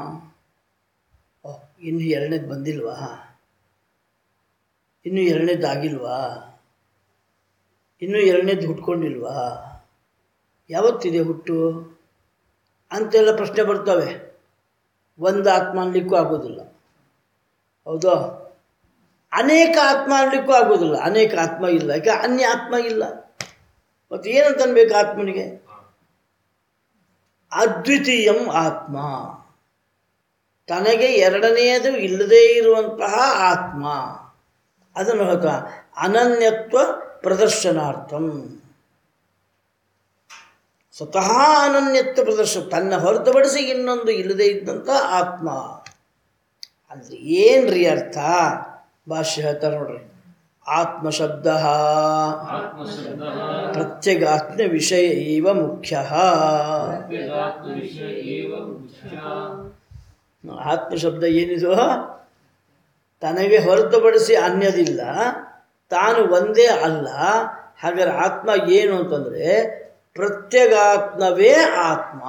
ಓಹ್, ಇನ್ನು ಎರಡನೇದು ಬಂದಿಲ್ವಾ ಇನ್ನು ಎರಡನೇದು ಆಗಿಲ್ವಾ ಇನ್ನು ಎರಡನೇದು ಹುಟ್ಕೊಂಡಿಲ್ವಾ ಯಾವತ್ತಿದೆ ಹುಟ್ಟು ಅಂತೆಲ್ಲ ಪ್ರಶ್ನೆ ಬರ್ತವೆ ಒಂದು ಆತ್ಮ ಅನ್ಲಿಕ್ಕೂ ಆಗೋದಿಲ್ಲ ಹೌದಾ ಅನೇಕ ಆತ್ಮ ಅನ್ಲಿಕ್ಕೂ ಆಗೋದಿಲ್ಲ ಅನೇಕ ಆತ್ಮ ಇಲ್ಲ ಯಾಕೆ ಅನ್ಯ ಆತ್ಮ ಇಲ್ಲ ಮತ್ತು ಏನಂತ ಅನ್ಬೇಕು ಆತ್ಮನಿಗೆ ಅದ್ವಿತೀಯಂ ಆತ್ಮ ತನಗೆ ಎರಡನೆಯದು ಇಲ್ಲದೇ ಇರುವಂತಹ ಆತ್ಮ ಅದನ್ನು ಹೇಳ್ತಾ ಅನನ್ಯತ್ವ ಪ್ರದರ್ಶನಾರ್ಥಂ ಸ್ವತಃ ಅನನ್ಯತ್ವ ಪ್ರದರ್ಶನ ತನ್ನ ಹೊರತುಪಡಿಸಿ ಇನ್ನೊಂದು ಇಲ್ಲದೇ ಇದ್ದಂಥ ಆತ್ಮ ಅಂದರೆ ಏನ್ರಿ ಅರ್ಥ ಭಾಷ್ಯ ಹೇಳ್ತಾರೆ ನೋಡ್ರಿ ಆತ್ಮಶಬ್ದ आत्मशब्दः ಪ್ರತ್ಯಗಾತ್ಮ ವಿಷಯ ಇವ ಮುಖ್ಯ प्रत्यगात्मविषय एव मुख्यः ಆತ್ಮಶಬ್ದ ಏನಿದು ತನಗೆ ಹೊರತುಪಡಿಸಿ ಅನ್ಯದಿಲ್ಲ ತಾನು ಒಂದೇ ಅಲ್ಲ ಹಾಗಾದ್ರೆ ಆತ್ಮ ಏನು ಅಂತಂದರೆ ಪ್ರತ್ಯಗಾತ್ಮವೇ ಆತ್ಮ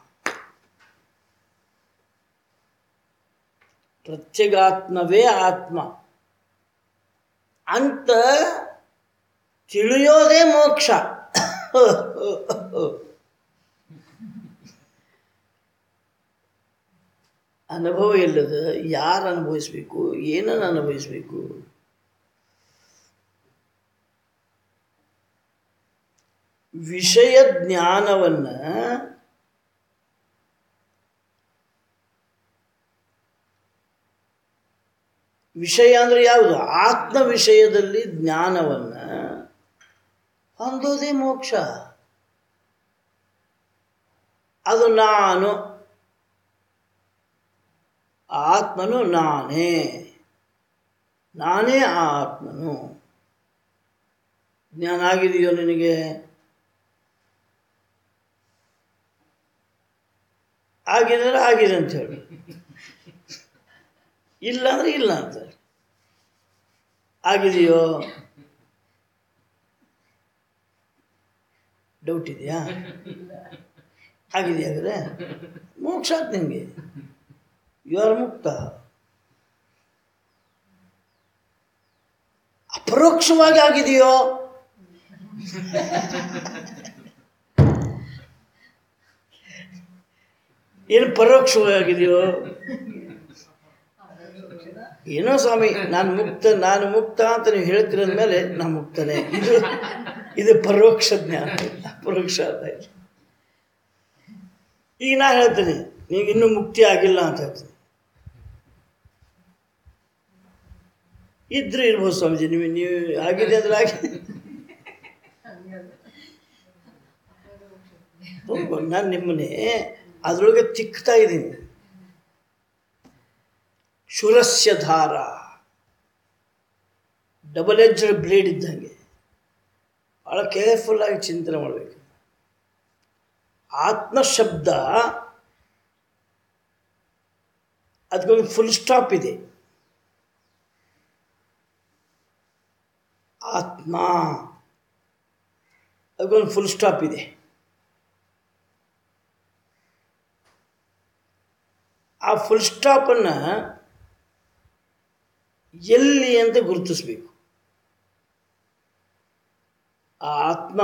ಪ್ರತ್ಯಗಾತ್ಮವೇ ಆತ್ಮ ಅಂತ ತಿಳಿಯೋದೇ ಮೋಕ್ಷ ಅನುಭವ ಇಲ್ಲದ ಯಾರು ಅನುಭವಿಸ್ಬೇಕು ಏನನ್ನು ಅನುಭವಿಸ್ಬೇಕು ವಿಷಯ ಜ್ಞಾನವನ್ನು ವಿಷಯ ಅಂದರೆ ಯಾವುದು ಆತ್ಮ ವಿಷಯದಲ್ಲಿ ಜ್ಞಾನವನ್ನು ಹೊಂದೋದೇ ಮೋಕ್ಷ ಅದು ನಾನು ಆತ್ಮನು ನಾನೇ ನಾನೇ ಆ ಆತ್ಮನು ಜ್ಞಾನ ಆಗಿದೆಯೋ ನಿನಗೆ ಆಗಿದ್ರೆ ಆಗಿದೆ ಅಂತ ಹೇಳಿ ಇಲ್ಲ ಅಂದ್ರೆ ಇಲ್ಲ ಅಂತ ಹೇಳಿ ಆಗಿದೆಯೋ ಡೌಟ್ ಇದೆಯಾ ಆಗಿದೆಯಾ ಹಾಗಾದ್ರೆ ಮೋಕ್ಷ ಆಯ್ತು ನಿಮಗೆ ಯು ಆರ್ ಮುಕ್ತ ಅಪರೋಕ್ಷವಾಗಿ ಆಗಿದೆಯೋ ಏನು ಪರೋಕ್ಷವಾಗಿ ಆಗಿದೆಯೋ ಏನೋ ಸ್ವಾಮಿ ನಾನು ಮುಕ್ತ ನಾನು ಮುಕ್ತ ಅಂತ ನೀವು ಹೇಳ್ತಿರೋದ ಮೇಲೆ ನಾನು ಮುಕ್ತನೇ ಇದು ಇದು ಪರೋಕ್ಷ ಜ್ಞಾನ ಅಪರೋಕ್ಷ ಅಲ್ಲ ಇದು. ಈಗ ನಾ ಹೇಳ್ತೀನಿ ನೀವು ಇನ್ನೂ ಮುಕ್ತಿ ಆಗಿಲ್ಲ ಅಂತ ಹೇಳ್ತೀನಿ ಇದ್ರೆ ಇರ್ಬೋದು ಸ್ವಾಮೀಜಿ ನೀವು ನೀವು ಆಗಿದೆ ಅಂದ್ರೆ ಆಗಿದೆ ನಾನು ನಿಮ್ಮನ್ನೇ ಅದರೊಳಗೆ ತಿಕ್ತಾ ಇದ್ದೀನಿ ಶುರಸ್ಯ ಧಾರ ಡಬಲ್ ಎಜ್ಡ್ ಬ್ಲೇಡ್ ಇದ್ದಂಗೆ ಭಾಳ ಕೇರ್ಫುಲ್ಲಾಗಿ ಚಿಂತನೆ ಮಾಡಬೇಕು ಆತ್ಮ ಶಬ್ದ ಅದಕ್ಕೊಂದು ಫುಲ್ ಸ್ಟಾಪ್ ಇದೆ ಆತ್ಮ ಅದಕ್ಕೊಂದು ಫುಲ್ ಸ್ಟಾಪ್ ಇದೆ ಆ ಫುಲ್ ಸ್ಟಾಪನ್ನು ಎಲ್ಲಿ ಅಂತ ಗುರುತಿಸ್ಬೇಕು ಆ ಆತ್ಮ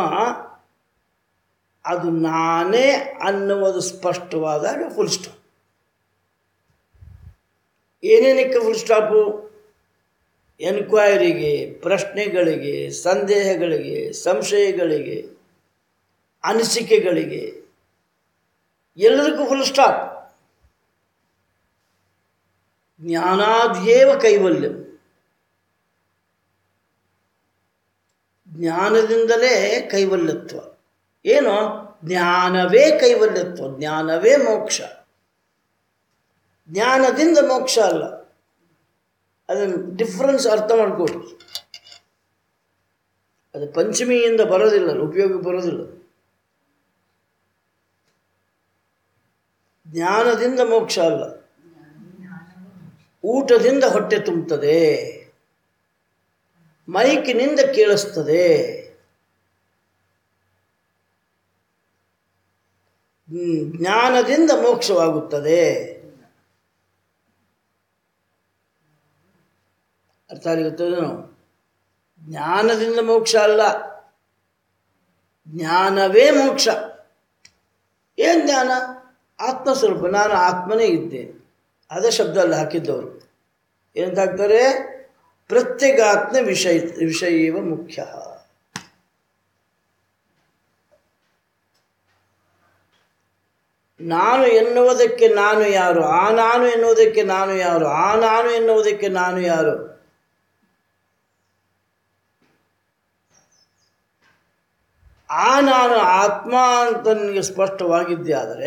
ಅದು ನಾನೇ ಅನ್ನುವುದು ಸ್ಪಷ್ಟವಾದಾಗ ಫುಲ್ ಸ್ಟಾಪ್ ಏನೇನಕ್ಕೆ ಫುಲ್ ಸ್ಟಾಪು ಎನ್ಕ್ವೈರಿಗೆ ಪ್ರಶ್ನೆಗಳಿಗೆ ಸಂದೇಹಗಳಿಗೆ ಸಂಶಯಗಳಿಗೆ ಅನಿಸಿಕೆಗಳಿಗೆ ಎಲ್ಲದಕ್ಕೂ ಫುಲ್ ಸ್ಟಾಪ್ ಜ್ಞಾನಾದ್ಯೇವ ಕೈವಲ್ಯಂ ಜ್ಞಾನದಿಂದಲೇ ಕೈವಲ್ಯತ್ವ ಏನು ಜ್ಞಾನವೇ ಕೈವಲ್ಯತ್ವ ಜ್ಞಾನವೇ ಮೋಕ್ಷ ಜ್ಞಾನದಿಂದ ಮೋಕ್ಷ ಅಲ್ಲ ಅದನ್ನು ಡಿಫ್ರೆನ್ಸ್ ಅರ್ಥ ಮಾಡಿಕೊಡಿ ಅದು ಪಂಚಮಿಯಿಂದ ಬರೋದಿಲ್ಲ ಉಪಯೋಗ ಬರೋದಿಲ್ಲ ಜ್ಞಾನದಿಂದ ಮೋಕ್ಷ ಅಲ್ಲ ಊಟದಿಂದ ಹೊಟ್ಟೆ ತುಂಬುತ್ತದೆ ಮೈಕಿನಿಂದ ಕೇಳಿಸ್ತದೆ ಹ್ಮ್, ಜ್ಞಾನದಿಂದ ಮೋಕ್ಷವಾಗುತ್ತದೆ ಅರ್ಥ ಆಗುತ್ತದೇನೋ ಜ್ಞಾನದಿಂದ ಮೋಕ್ಷ ಅಲ್ಲ ಜ್ಞಾನವೇ ಮೋಕ್ಷ ಏನು ಜ್ಞಾನ ಆತ್ಮಸ್ವರೂಪ ನಾನು ಆತ್ಮನೇ ಇದ್ದೇನೆ ಅದೇ ಶಬ್ದ ಅಲ್ಲಿ ಹಾಕಿದ್ದವರು ಏನಂತ ಹಾಕ್ತಾರೆ ಪ್ರತ್ಯೇಗಾತ್ಮ ವಿಷಯ ವಿಷಯವ ಮುಖ್ಯ ನಾನು ಎನ್ನುವುದಕ್ಕೆ ನಾನು ಯಾರು ಆ ನಾನು ಎನ್ನುವುದಕ್ಕೆ ನಾನು ಯಾರು ಆ ನಾನು ಎನ್ನುವುದಕ್ಕೆ ನಾನು ಯಾರು ಆ ನಾನು ಆತ್ಮ ಅಂತ ನನಗೆ ಸ್ಪಷ್ಟವಾಗಿದ್ದೆ ಆದರೆ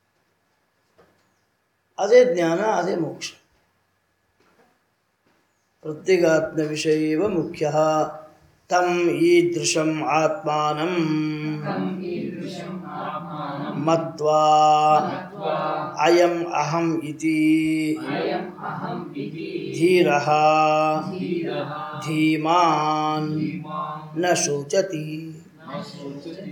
ಅದೇ ಜ್ಞಾನ ಅದೇ ಮೋಕ್ಷ ಪ್ರತ್ಯಗಾತ್ಮವಿಷಯೇವ ಮುಖ್ಯ ತಂ ಈದೃಶಂ ಆತ್ಮಾನಂ ईदृशम् आत्मानं ಮತ್ವಾ मत्वा ಅಯಂ ಅಹಂ ಇತಿ अयम् अहम् इति ಧೀರಃ धीरः ಧೀಮಾನ್ धीमान् ನ ಶೋಚತಿ न शोचति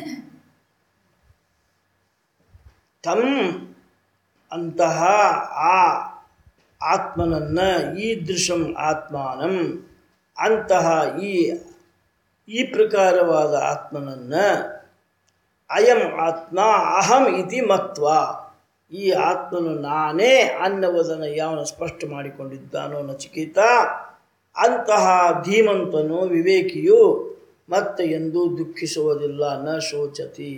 ತಂ ಅಂತಹ ಆ ಆತ್ಮನನ್ನ ಈದೃಶಂ ಆತ್ಮಾನಂ ಅಂತಹ ಈ ಈ ಪ್ರಕಾರವಾದ ಆತ್ಮನನ್ನ ಅಯಂ ಆತ್ಮ ಅಹಂ ಇತಿ ಮತ್ವ ಈ ಆತ್ಮನು ನಾನೇ ಅನ್ನುವುದನ್ನು ಯಾವನು ಸ್ಪಷ್ಟ ಮಾಡಿಕೊಂಡಿದ್ದಾನೋ ನಚಿಕೇತ ಅಂತಹ ಧೀಮಂತನು ವಿವೇಕಿಯು ಮತ್ತೆ ಎಂದೂ ದುಃಖಿಸುವುದಿಲ್ಲ ನ ಶೋಚತಿ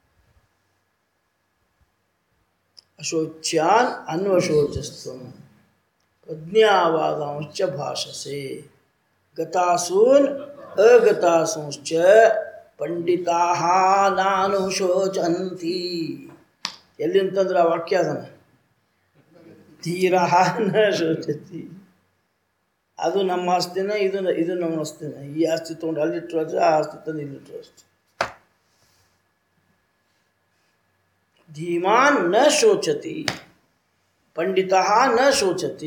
ಅಶೋಚ್ಯಾನ್ ಅನ್ವಶೋಚಸ್ತ್ವಂ ಪ್ರಜ್ಞಾವಾದಾಂಶ್ಚ ಭಾಷಸೆ ಗತಾಸೂನ್ ಅಗತಾಸೂಂಶ್ಚ ಪಂಡಿತಾಹ ನಾನು ಶೋಚಂತಿ ಎಲ್ಲಿ ಅಂತಂದ್ರೆ ಆ ವಾಕ್ಯ ಅದನ್ನ ಧೀರ ನ ಶೋಚತಿ ಅದು ನಮ್ಮ ಆಸ್ತಿನ ಇದು ಇದು ನಮ್ಮ ಆಸ್ತಿನ ಈ ಆಸ್ತಿ ತೊಗೊಂಡು ಅಲ್ಲಿಟ್ಟರು ಅಷ್ಟೇ ಆ ಆಸ್ತಿ ತಂದು ಇಲ್ಲಿಟ್ಟರು ಅಷ್ಟೇ धीमान् न शोचति पंडितः न शोचति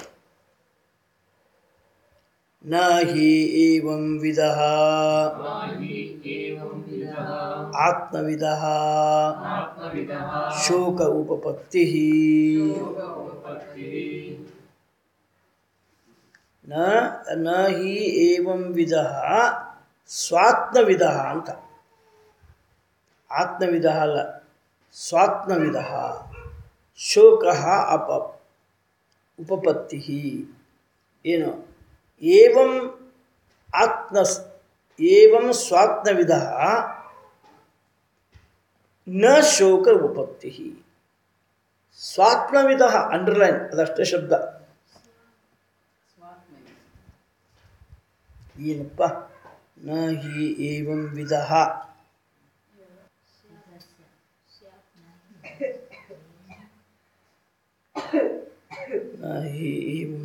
न हि एवं विदः हि एवं विदः आत्मविदः आत्मविदः शोक उपपत्तिः उपपत्तिः न न हि एवं विदः स्वात्मविदः ಅಂತ ಆತ್ಮವಿದಃ ಅಲ್ಲ ಸ್ವಾತ್ಮವಿದಃ ಶೋಕಃ ಅಪ ಉಪಪತ್ತಿ ಏನು ಏವಂ ಆತ್ಮ ಏವಂ ಸ್ವಾತ್ಮವಿದಃ ನ ಶೋಕ ಉಪಪತ್ತಿ ಸ್ವಾತ್ಮವಿದಃ ಅಂಡರ್ಲೈನ್ ಅದಷ್ಟೇ ಶಬ್ದ ಏನಪ್ಪ ನ ಹಿ ಏವಂ ವಿದಃ ನ ಹಿ ಏವಂ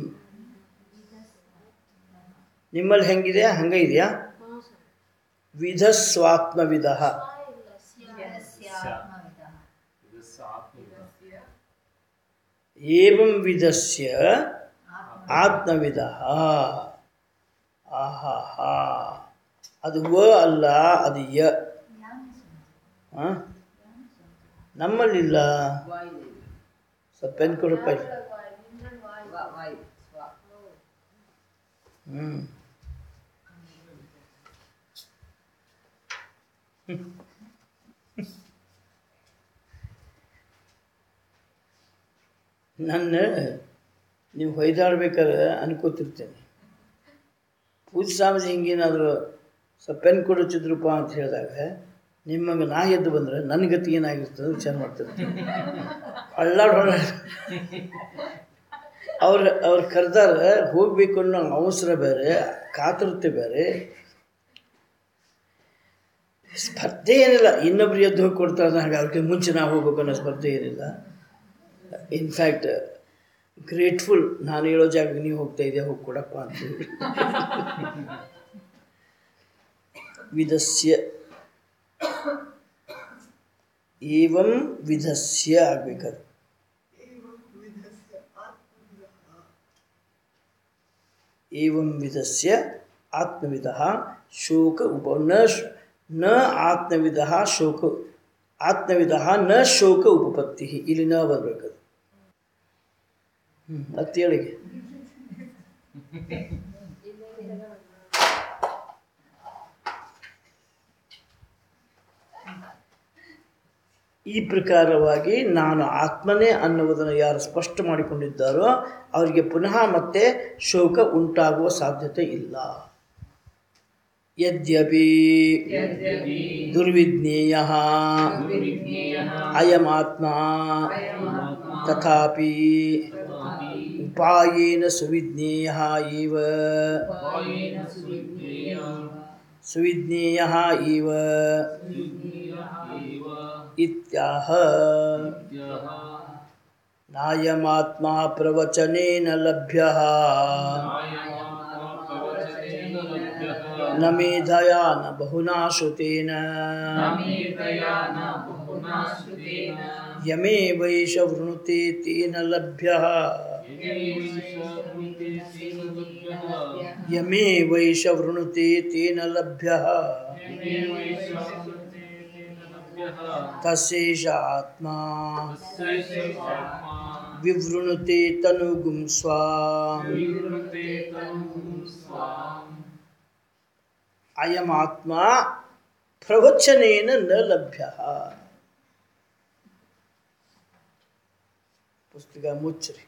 ನಿಮ್ಮಲ್ಲಿ ಹೆಂಗಿದೆ ಹಂಗ ಇದೆಯಾ ವಿಧ ಸ್ವಾತ್ಮವಿದ ಏವಂ ವಿಧಸ್ಯ ಆತ್ಮವಿದ ಆಹಾ ಅದು ವ ಅಲ್ಲ ಅದು ಯ ಆ? ನಮ್ಮಲ್ಲಿಲ್ಲ ಸ್ವಲ್ಪ ಪೆನ್ ಕೊಡಪ್ಪ ಇಲ್ಲಿ. ಹ್ಮ್ ನನ್ನ ನೀವು ಹೊಯ್ದಾಡ್ಬೇಕಾದ್ರೆ ಅನ್ಕೋತಿರ್ತೇನೆ ಪೂಜೆ ಸ್ವಾಮೀಜಿ ಹಿಂಗೇನಾದರೂ ಸ್ವಲ್ಪ ಪೆನ್ ಕೊಡುತ್ತಿದ್ರಪ್ಪ ಅಂತ ಹೇಳಿದಾಗ ನಿಮ್ಮಂಗೆ ನಾ ಎದ್ದು ಬಂದರೆ ನನ್ನ ಗತಿ ಏನಾಗಿರ್ತದೆ ವಿಚಾರ ಮಾಡ್ತಿರ್ತೀನಿ ಅಳ್ಳಾಡ್ ಹೊಳ್ಳಾಡ್ ಅವ್ರು ಅವ್ರು ಕರೆದಾರ ಹೋಗ್ಬೇಕು ಅನ್ನೋ ಅವಸರ ಬೇರೆ ಕಾತುರತೆ ಬೇರೆ ಸ್ಪರ್ಧೆ ಏನಿಲ್ಲ ಇನ್ನೊಬ್ರು ಎದ್ದು ಹೋಗಿ ಕೊಡ್ತಾರೆ ಹಾಗೆ ಅವ್ರಿಗೆ ಮುಂಚೆ ನಾವು ಹೋಗ್ಬೇಕು ಅನ್ನೋ ಸ್ಪರ್ಧೆ ಏನಿಲ್ಲ ಇನ್ಫ್ಯಾಕ್ಟ್ ಗ್ರೇಟ್ಫುಲ್ ನಾನು ಹೇಳೋ ಜಾಗಕ್ಕೆ ನೀವು ಹೋಗ್ತಾ ಇದೆಯಾ ಹೋಗಿ ಕೊಡಪ್ಪ ಅಂತೇಳಿ ವಿಧಸ್ಯ ಏವಂ ವಿಧಸ್ಯ ಆಗ್ಬೇಕದು ಏವಂ ವಿಧಸ್ಯ ಆತ್ಮವಿದ ಶೋಕ ಉಪ ನ ಶ್- ನ ಆತ್ಮವಿದ ಶೋಕ ಆತ್ಮವಿದ ನ ಶೋಕ ಉಪಪತ್ತಿ ಇಲ್ಲಿ ನ ಬರಬೇಕದು ಹ್ಞೂ ಹತ್ತೇಳಿಗೆ ಈ ಪ್ರಕಾರವಾಗಿ ನಾನು ಆತ್ಮನೇ ಅನ್ನುವುದನ್ನು ಯಾರು ಸ್ಪಷ್ಟ ಮಾಡಿಕೊಂಡಿದ್ದಾರೋ ಅವರಿಗೆ ಪುನಃ ಮತ್ತೆ ಶೋಕ ಉಂಟಾಗುವ ಸಾಧ್ಯತೆ ಇಲ್ಲ ಯದ್ಯಪಿ यद्यपि ದುರ್ವಿಜ್ಞೇಯ दुर्विज्ञेयः ಅಯಮಾತ್ಮ अयमात्मा ತಥಾಪಿ तथापि ಉಪಾಯೇನ ಸುವಿಜ್ಞೇಯ ಇವ उपायेन सुविज्ञेयः ಸುವಿಜ್ಞೇಯ ಇವ सुविज्ञेयः एव ಇತ್ಯಾಹ यः ನಾಯಮಾತ್ಮ ಪ್ರವಚನೇನ ಲಭ್ಯ ನಾಯಮಾತ್ಮಕವಚನೇನ ಲಭ್ಯಃ ನ ಮೇಧಯಾ ನ ಬಹುನಾ ಶ್ರುತೇನ ನಮೇತಯಾ ನ ಬಹುನಾ ಶ್ರುತೇನ ಯಮೇ ವೈಷ ವೃಣುತೆ ತೇನ ಲಭ್ಯ ಯಮೇ ವೈಷ ವೃಣುತೆ ತೇನ ಲಭ್ಯ ತಸ್ಯೇಷ ಆತ್ಮ ವಿವೃಣುತೆ ತನುಗುಂ ಸ್ವಾಂ ಅಯಮಾತ್ಮ ಪ್ರವಚನೇನ ನ ಲಭ್ಯ ಪುಸ್ತಕ ಮುಚ್ಚ್ರಿ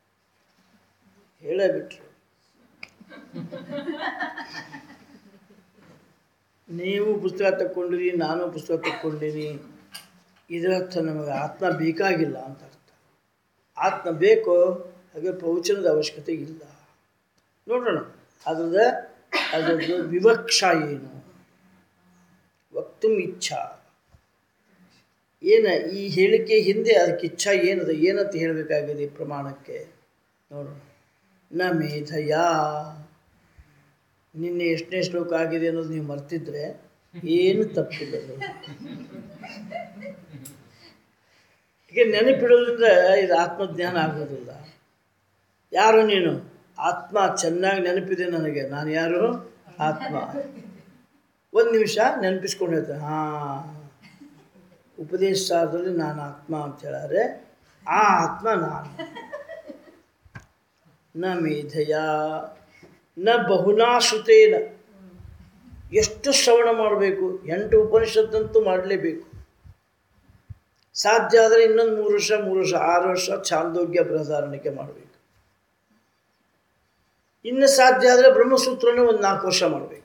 ಹೇಳೇ ಬಿಟ್ರು ನೀವು ಪುಸ್ತಕ ತಕ್ಕೊಂಡಿರಿ ನಾನು ಪುಸ್ತಕ ತಕ್ಕೊಂಡಿನಿ ಇದರರ್ಥ ನಮಗೆ ಆತ್ಮ ಬೇಕಾಗಿಲ್ಲ ಅಂತ ಅರ್ಥ ಆತ್ಮ ಬೇಕು ಹಾಗೆ ಪ್ರವಚನದ ಅವಶ್ಯಕತೆ ಇಲ್ಲ ನೋಡೋಣ ಅದ್ರದ ಅದರದ್ದು ವಿವಕ್ಷ ಏನು ವಕ್ತು ಇಚ್ಛಾ ಏನ ಈ ಹೇಳಿಕೆ ಹಿಂದೆ ಅದಕ್ಕೆ ಇಚ್ಛಾ ಏನದ ಏನಂತ ಹೇಳಬೇಕಾಗಿದೆ ಈ ಪ್ರಮಾಣಕ್ಕೆ ನೋಡೋಣ ನ ಮೇಧಯ ನಿನ್ನೆ ಎಷ್ಟನೇ ಶ್ಲೋಕ ಆಗಿದೆ ಅನ್ನೋದು ನೀವು ಮರ್ತಿದ್ರೆ ಏನು ತಪ್ಪಿಲ್ಲ ಅದು. ಹೀಗೆ ನೆನಪಿಡೋದ್ರಿಂದ ಇದು ಆತ್ಮಜ್ಞಾನ ಆಗೋದಿಲ್ಲ ಯಾರು ನೀನು ಆತ್ಮ ಚೆನ್ನಾಗಿ ನೆನಪಿದೆ ನನಗೆ ನಾನು ಯಾರು ಆತ್ಮ ಒಂದು ನಿಮಿಷ ನೆನಪಿಸ್ಕೊಂಡು ಹೇಳ್ತೇನೆ ಹಾಂ ಉಪದೇಶ ಸಾರದಲ್ಲಿ ನಾನು ಆತ್ಮ ಅಂತ ಹೇಳಿದ್ರೆ ಆ ಆತ್ಮ ನಾನು ನ ಮೇಧಯ ನ ಬಹುನಾ ಶ್ರುತೇನ ಎಷ್ಟು ಶ್ರವಣ ಮಾಡಬೇಕು ಎಂಟು ಉಪನಿಷತ್ತಂತೂ ಮಾಡಲೇಬೇಕು ಸಾಧ್ಯ ಆದರೆ ಇನ್ನೊಂದು ಮೂರು ವರ್ಷ ಮೂರು ವರ್ಷ ಆರು ವರ್ಷ ಛಾಂದೋಗ್ಯ ಬೃಹದಾರಣಿಕೆ ಮಾಡಬೇಕು ಇನ್ನು ಸಾಧ್ಯ ಆದರೆ ಬ್ರಹ್ಮಸೂತ್ರನೇ ಒಂದು ನಾಲ್ಕು ವರ್ಷ ಮಾಡಬೇಕು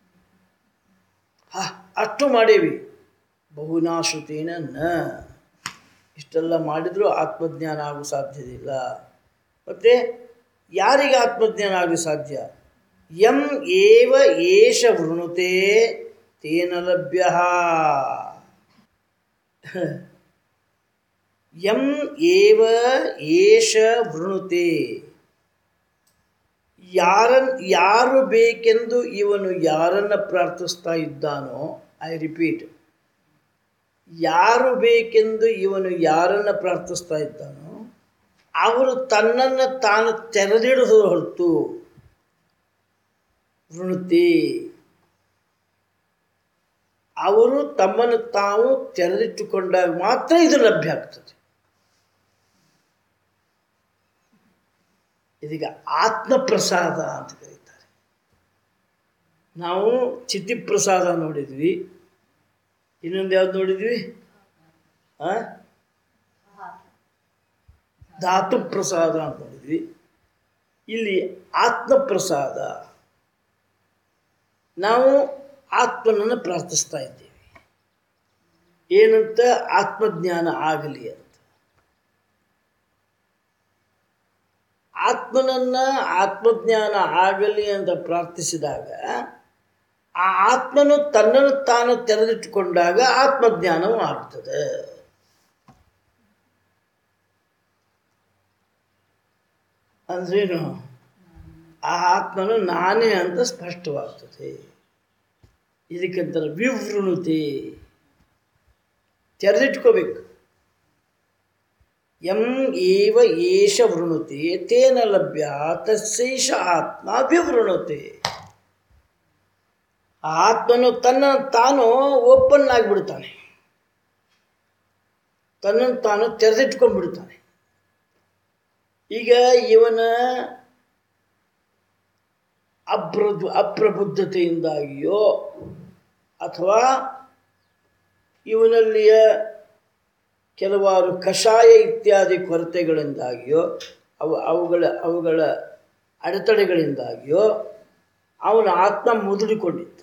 ಹಾ ಅಷ್ಟು ಮಾಡೇವಿ ಬಹುನಾ ಶ್ರುತೇನ ನ ಇಷ್ಟೆಲ್ಲ ಮಾಡಿದರೂ ಆತ್ಮಜ್ಞಾನ ಆಗೋ ಸಾಧ್ಯತೆ ಇಲ್ಲ ಮತ್ತು ಯಾರಿಗೆ ಆತ್ಮಜ್ಞಾನ ಆಗೋ ಸಾಧ್ಯ ಯಂ ಏವ ಏಷ ವೃಣುತೆ ತೇನ ಲಭ್ಯ ಯಂ ಏವ ಏಷ ವೃಣುತೆ ಯಾರನ್ ಯಾರು ಬೇಕೆಂದು ಇವನು ಯಾರನ್ನ ಪ್ರಾರ್ಥಿಸ್ತಾ ಇದ್ದಾನೋ ಐ ರಿಪೀಟ್ ಯಾರು ಬೇಕೆಂದು ಇವನು ಯಾರನ್ನ ಪ್ರಾರ್ಥಿಸ್ತಾ ಇದ್ದಾನೋ ಅವರು ತನ್ನನ್ನು ತಾನು ತೆರೆದಿಡೋದು ಹೊರತು ವೃಣತಿ ಅವರು ತಮ್ಮನ್ನು ತಾವು ತೆರೆದಿಟ್ಟುಕೊಂಡಾಗ ಮಾತ್ರ ಇದು ಲಭ್ಯ ಆಗ್ತದೆ ಇದೀಗ ಆತ್ಮಪ್ರಸಾದ ಅಂತ ಕರೀತಾರೆ ನಾವು ಚಿತ್ತಿಪ್ರಸಾದ ನೋಡಿದ್ವಿ ಇನ್ನೊಂದು ಯಾವ್ದು ನೋಡಿದ್ವಿ ಆ ಧಾತು ಪ್ರಸಾದ ಅಂತ ನೋಡಿದ್ವಿ ಇಲ್ಲಿ ಆತ್ಮಪ್ರಸಾದ ನಾವು ಆತ್ಮನನ್ನು ಪ್ರಾರ್ಥಿಸ್ತಾ ಇದ್ದೇವೆ ಏನಂತ ಆತ್ಮಜ್ಞಾನ ಆಗಲಿ ಅಂತ ಆತ್ಮನನ್ನ ಆತ್ಮಜ್ಞಾನ ಆಗಲಿ ಅಂತ ಪ್ರಾರ್ಥಿಸಿದಾಗ ಆ ಆತ್ಮನು ತನ್ನನ್ನು ತಾನು ತೆರೆದಿಟ್ಟುಕೊಂಡಾಗ ಆತ್ಮಜ್ಞಾನವು ಆಗ್ತದೆ ಅಂದ್ರೇನು ಆ ಆತ್ಮನು ನಾನೇ ಅಂತ ಸ್ಪಷ್ಟವಾಗ್ತದೆ ಇದಕ್ಕೆಂತಾರೆ ವಿವೃಣುತೆ ತೆರೆದಿಟ್ಕೋಬೇಕು ಎಂ ಏವ ಏಷ ವೃಣುತೆ ತೇನ ಲಭ್ಯ ತಸ್ಸೈಷ ಆತ್ಮ ವಿವೃಣುತೆ ಆ ಆತ್ಮನು ತನ್ನ ತಾನು ಓಪನ್ ಆಗಿಬಿಡ್ತಾನೆ ತನ್ನನ್ನು ತಾನು ತೆರೆದಿಟ್ಕೊಂಡ್ಬಿಡ್ತಾನೆ ಈಗ ಇವನ ಅಪ್ರಬು ಅಪ್ರಬುದ್ಧತೆಯಿಂದಾಗಿಯೋ ಅಥವಾ ಇವನಲ್ಲಿಯ ಕೆಲವಾರು ಕಷಾಯ ಇತ್ಯಾದಿ ಕೊರತೆಗಳಿಂದಾಗಿಯೋ ಅವು ಅವುಗಳ ಅವುಗಳ ಅಡೆತಡೆಗಳಿಂದಾಗಿಯೋ ಅವನ ಆತ್ಮ ಮುದುಡಿಕೊಂಡಿತ್ತು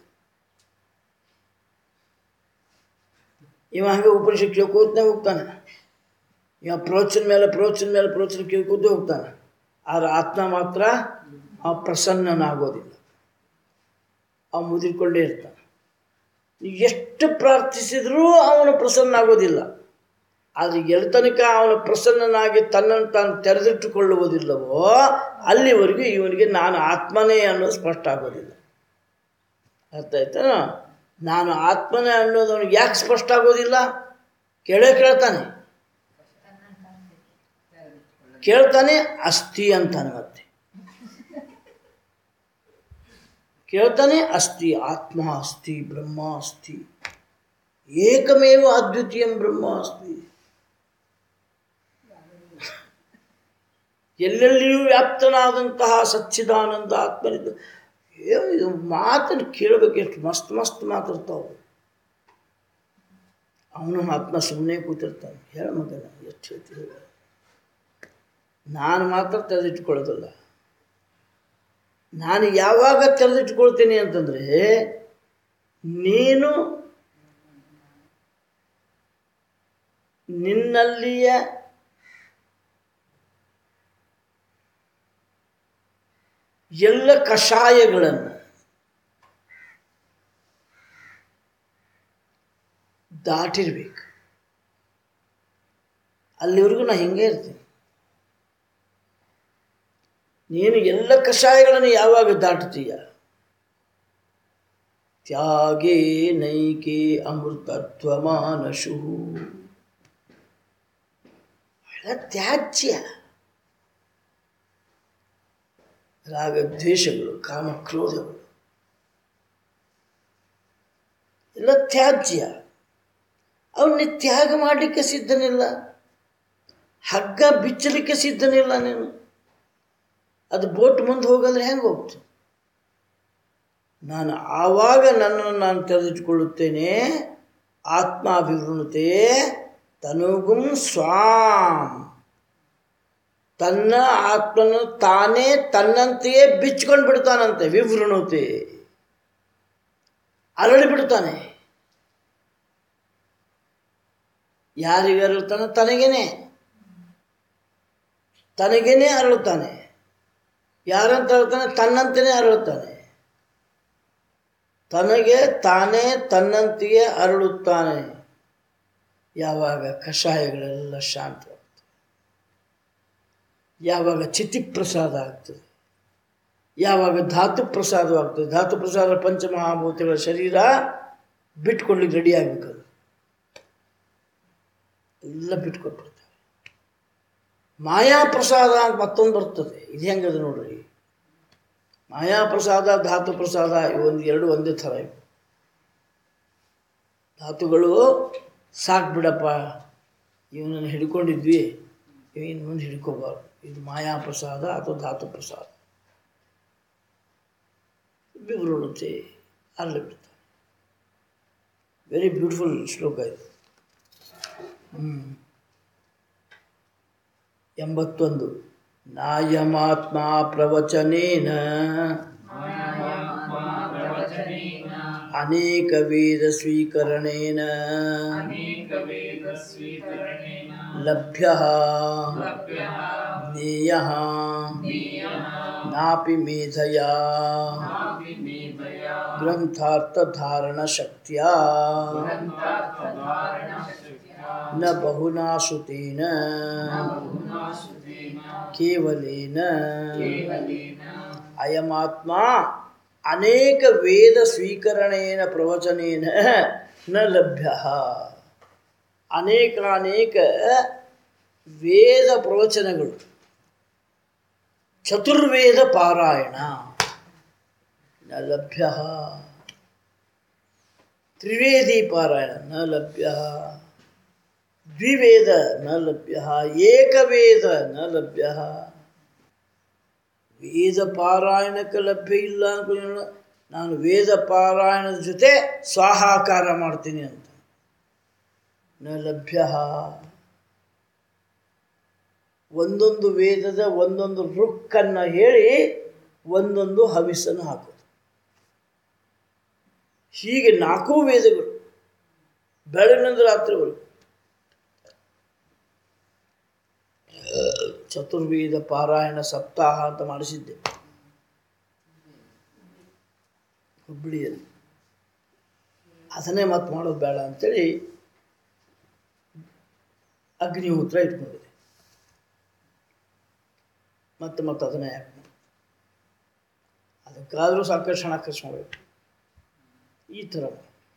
ಇವ ಹಾಗೆ ಉಪನಿಷತ್ ಕೇಳ್ಕೋತನೇ ಹೋಗ್ತಾನೆ ಇವ ಪ್ರವಚನ ಮೇಲೆ ಪ್ರವಚನ ಮೇಲೆ ಪ್ರವಚನ ಕೇಳ್ಕೊತೇ ಹೋಗ್ತಾನೆ ಆದ್ರೆ ಆತ್ಮ ಮಾತ್ರ ಆ ಪ್ರಸನ್ನನಾಗೋದಿಲ್ಲ ಅವ ಮುದಿರ್ಕೊಂಡೇ ಇರ್ತಾನೆ ನೀವು ಎಷ್ಟು ಪ್ರಾರ್ಥಿಸಿದರೂ ಅವನು ಪ್ರಸನ್ನ ಆಗೋದಿಲ್ಲ ಆದರೆ ಎಲ್ಲಿ ತನಕ ಅವನು ಪ್ರಸನ್ನನಾಗಿ ತನ್ನನ್ನು ತಾನು ತೆರೆದಿಟ್ಟುಕೊಳ್ಳುವುದಿಲ್ಲವೋ ಅಲ್ಲಿವರೆಗೂ ಇವನಿಗೆ ನಾನು ಆತ್ಮನೇ ಅನ್ನೋದು ಸ್ಪಷ್ಟ ಆಗೋದಿಲ್ಲ ಅರ್ಥ ಆಯ್ತಾ ನಾನು ಆತ್ಮನೇ ಅನ್ನೋದು ಅವನಿಗೆ ಯಾಕೆ ಸ್ಪಷ್ಟ ಆಗೋದಿಲ್ಲ ಕೇಳೇ ಕೇಳ್ತಾನೆ ಕೇಳ್ತಾನೆ ಅಸ್ಥಿ ಅಂತಾನೆ ಮತ್ತೆ ಕೇಳ್ತಾನೆ ಅಸ್ಥಿ ಆತ್ಮ ಅಸ್ಥಿ ಬ್ರಹ್ಮ ಅಸ್ಥಿ ಏಕಮೇವ ಅದ್ವಿತೀಯಂ ಬ್ರಹ್ಮ ಅಸ್ತಿ ಎಲ್ಲೆಲ್ಲಿಯೂ ವ್ಯಾಪ್ತನಾದಂತಹ ಸಚ್ಚಿದಾನಂದ ಆತ್ಮನಿಂದ ಏನು ಇದು ಮಾತನ್ನು ಕೇಳಬೇಕು ಎಷ್ಟು ಮಸ್ತ್ ಮಸ್ತ್ ಮಾತಾಡ್ತಾವೆ ಅವನು ಆತ್ಮ ಸುಮ್ಮನೆ ಕೂತಿರ್ತಾನೆ ಹೇಳ ಮಗನ ಎಷ್ಟು ಹೇಳ್ತೀವಿ ನಾನು ಮಾತ್ರ ತೆರೆದಿಟ್ಕೊಳ್ಳೋದಿಲ್ಲ ನಾನು ಯಾವಾಗ ತೆರೆದಿಟ್ಕೊಳ್ತೀನಿ ಅಂತಂದರೆ ನೀನು ನಿನ್ನಲ್ಲಿಯ ಎಲ್ಲ ಕಷಾಯಗಳನ್ನು ದಾಟಿರ್ಬೇಕು ಅಲ್ಲಿವರೆಗೂ ನಾ ಹಿಂಗೆ ಇರ್ತೀನಿ ನೀನು ಎಲ್ಲ ಕಷಾಯಗಳನ್ನು ಯಾವಾಗ ದಾಟುತ್ತೀಯ ತ್ಯಾಗೇ ನೈಕೆ ಅಮೃತತ್ವ ಮಾನಶು ಎಲ್ಲ ತ್ಯಾಜ್ಯ ರಾಗ ದ್ವೇಷಗಳು ಕಾಮ ಕ್ರೋಧಗಳು ಎಲ್ಲ ತ್ಯಾಜ್ಯ ಅವನ್ನ ತ್ಯಾಗ ಮಾಡಲಿಕ್ಕೆ ಸಿದ್ಧನಿಲ್ಲ ಹಗ್ಗ ಬಿಚ್ಚಲಿಕ್ಕೆ ಸಿದ್ಧನಿಲ್ಲ ನೀನು ಅದು ಬೋಟ್ ಮುಂದೆ ಹೋಗಂದ್ರೆ ಹೆಂಗೆ ಹೋಗ್ತು ನಾನು ಆವಾಗ ನನ್ನನ್ನು ನಾನು ತೆರೆದಿಟ್ಟುಕೊಳ್ಳುತ್ತೇನೆ ಆತ್ಮಾಭಿವೃಣತೆ ತನುಗುಂ ಸ್ವಾಂ ತನ್ನ ಆತ್ಮನ ತಾನೇ ತನ್ನಂತೆಯೇ ಬಿಚ್ಕೊಂಡು ಬಿಡ್ತಾನಂತೆ ವಿವೃಣತೆ ಅರಳಿ ಬಿಡ್ತಾನೆ ಯಾರಿಗೆ ಅರಳುತ್ತಾನೆ ತನಗೇನೆ ತನಗೇನೆ ಅರಳುತ್ತಾನೆ ಯಾರಂತ ಅರಳ್ತಾನೆ ತನ್ನಂತೆಯೇ ಅರಳುತ್ತಾನೆ ತನಗೆ ತಾನೇ ತನ್ನಂತೆಯೇ ಅರಳುತ್ತಾನೆ ಯಾವಾಗ ಕಷಾಯಗಳೆಲ್ಲ ಶಾಂತ ಯಾವಾಗ ಚಿತಿ ಪ್ರಸಾದ ಆಗ್ತದೆ ಯಾವಾಗ ಧಾತು ಪ್ರಸಾದವಾಗ್ತದೆ ಧಾತು ಪ್ರಸಾದ ಪಂಚಮಹಾಭೂತಗಳ ಶರೀರ ಬಿಟ್ಕೊಡ್ಲಿಕ್ಕೆ ರೆಡಿ ಆಗಬೇಕದು ಎಲ್ಲ ಬಿಟ್ಕೊಟ್ಬಿಡ್ತವೆ ಮಾಯಾ ಪ್ರಸಾದ ಅಂತ ಮತ್ತೊಂದು ಬರ್ತದೆ ಇದು ಹೆಂಗದು ನೋಡ್ರಿ ಮಾಯಾ ಪ್ರಸಾದ ಧಾತು ಪ್ರಸಾದ ಇವು ಒಂದು ಎರಡು ಒಂದೇ ಥರ ಇವು ಧಾತುಗಳು ಸಾಕು ಬಿಡಪ್ಪ ಇವನನ್ನು ಹಿಡ್ಕೊಂಡಿದ್ವಿ ಇನ್ನು ಮುಂದೆ ಹಿಡ್ಕೋಬಾರ್ದು ಇದು ಮಾಯಾ ಪ್ರಸಾದ ಅಥವಾ ಧಾತು ಪ್ರಸಾದ ಬಿಗುರುಳುತ್ತೆ ಅರಳಿ ಬಿಡ್ತಾರೆ ವೆರಿ ಬ್ಯೂಟಿಫುಲ್ ಶ್ಲೋಕ ಇದು ಹ್ಞೂ ಎಂಬತ್ತೊಂದು ನಾಯಮಾತ್ಮ ಪ್ರವಚನೇನ ಅನೇಕ ವೇದ ಸ್ವೀಕರಣೇನ अनेकवेदस्वीकरणेन ಲಭ್ಯ लभ्यः ಜ್ಞೇಯ ज्ञेयः ನಾಪಿ ಮೇಧಯಾ नाभिमेधया ಗ್ರಂಥಾರ್ಥಧಾರಣಶಕ್ತಿಯ ग्रन्थार्थधारणशक्त्या ನ ಬಹುನಾ ಶ್ರುತೇನ बहुनाश्रुतेन ಕೇವಲೇನ केवलेन ಅಯಮಾತ್ಮ ಅನೇಕ ವೇದ ಸ್ವೀಕರಣೇನ ಪ್ರವಚನೇನ ನ ಲಭ್ಯ ಅನೇಕ ಅನೇಕ ವೇದ ಪ್ರವಚನಗಳು ಚತುರ್ವೇದ ಪಾರಾಯಣ ನ ಲಭ್ಯ ತ್ರಿವೇದಿ ಪಾರಾಯಣ ನ ಲಭ್ಯ ದ್ವಿವೇದ ನ ಲಭ್ಯ ಏಕವೇದ ನ ಲಭ್ಯ ವೇದ ಪಾರಾಯಣಕ್ಕೆ ಲಭ್ಯ ಇಲ್ಲ ಅನ್ಕೊಳ್ಳೋಣ ನಾನು ವೇದ ಪಾರಾಯಣದ ಜೊತೆ ಸ್ವಾಹಾಕಾರ ಮಾಡ್ತೀನಿ ಅಂತ ನ ಲಭ್ಯ ಒಂದೊಂದು ವೇದದ ಒಂದೊಂದು ರುಕ್ಕನ್ನು ಹೇಳಿ ಒಂದೊಂದು ಹವಿಸನ್ನು ಹಾಕೋದು ಹೀಗೆ ನಾಲ್ಕು ವೇದಗಳು ಬೆಳಗಿನಿಂದ ರಾತ್ರಿವರೆಗೂ ಚತುರ್ವೇದ ಪಾರಾಯಣ ಸಪ್ತಾಹ ಅಂತ ಮಾಡಿಸಿದ್ದೆ ಹುಬ್ಬಳ್ಳಿಯಲ್ಲಿ ಅದನ್ನೇ ಮತ್ತೆ ಮಾಡೋದು ಬೇಡ ಅಂತೇಳಿ ಅಗ್ನಿಹೋತ್ರ ಇಟ್ಕೊಂಡಿದೆ ಮತ್ತೆ ಮತ್ತೆ ಅದನ್ನೇ ಯಾಕೆ ಮಾಡೋದು? ಅದಕ್ಕಾದರೂ ಸಾಕಷ್ಟು ಹಣ ಖರ್ಚು ಮಾಡಬೇಕು ಈ ಥರ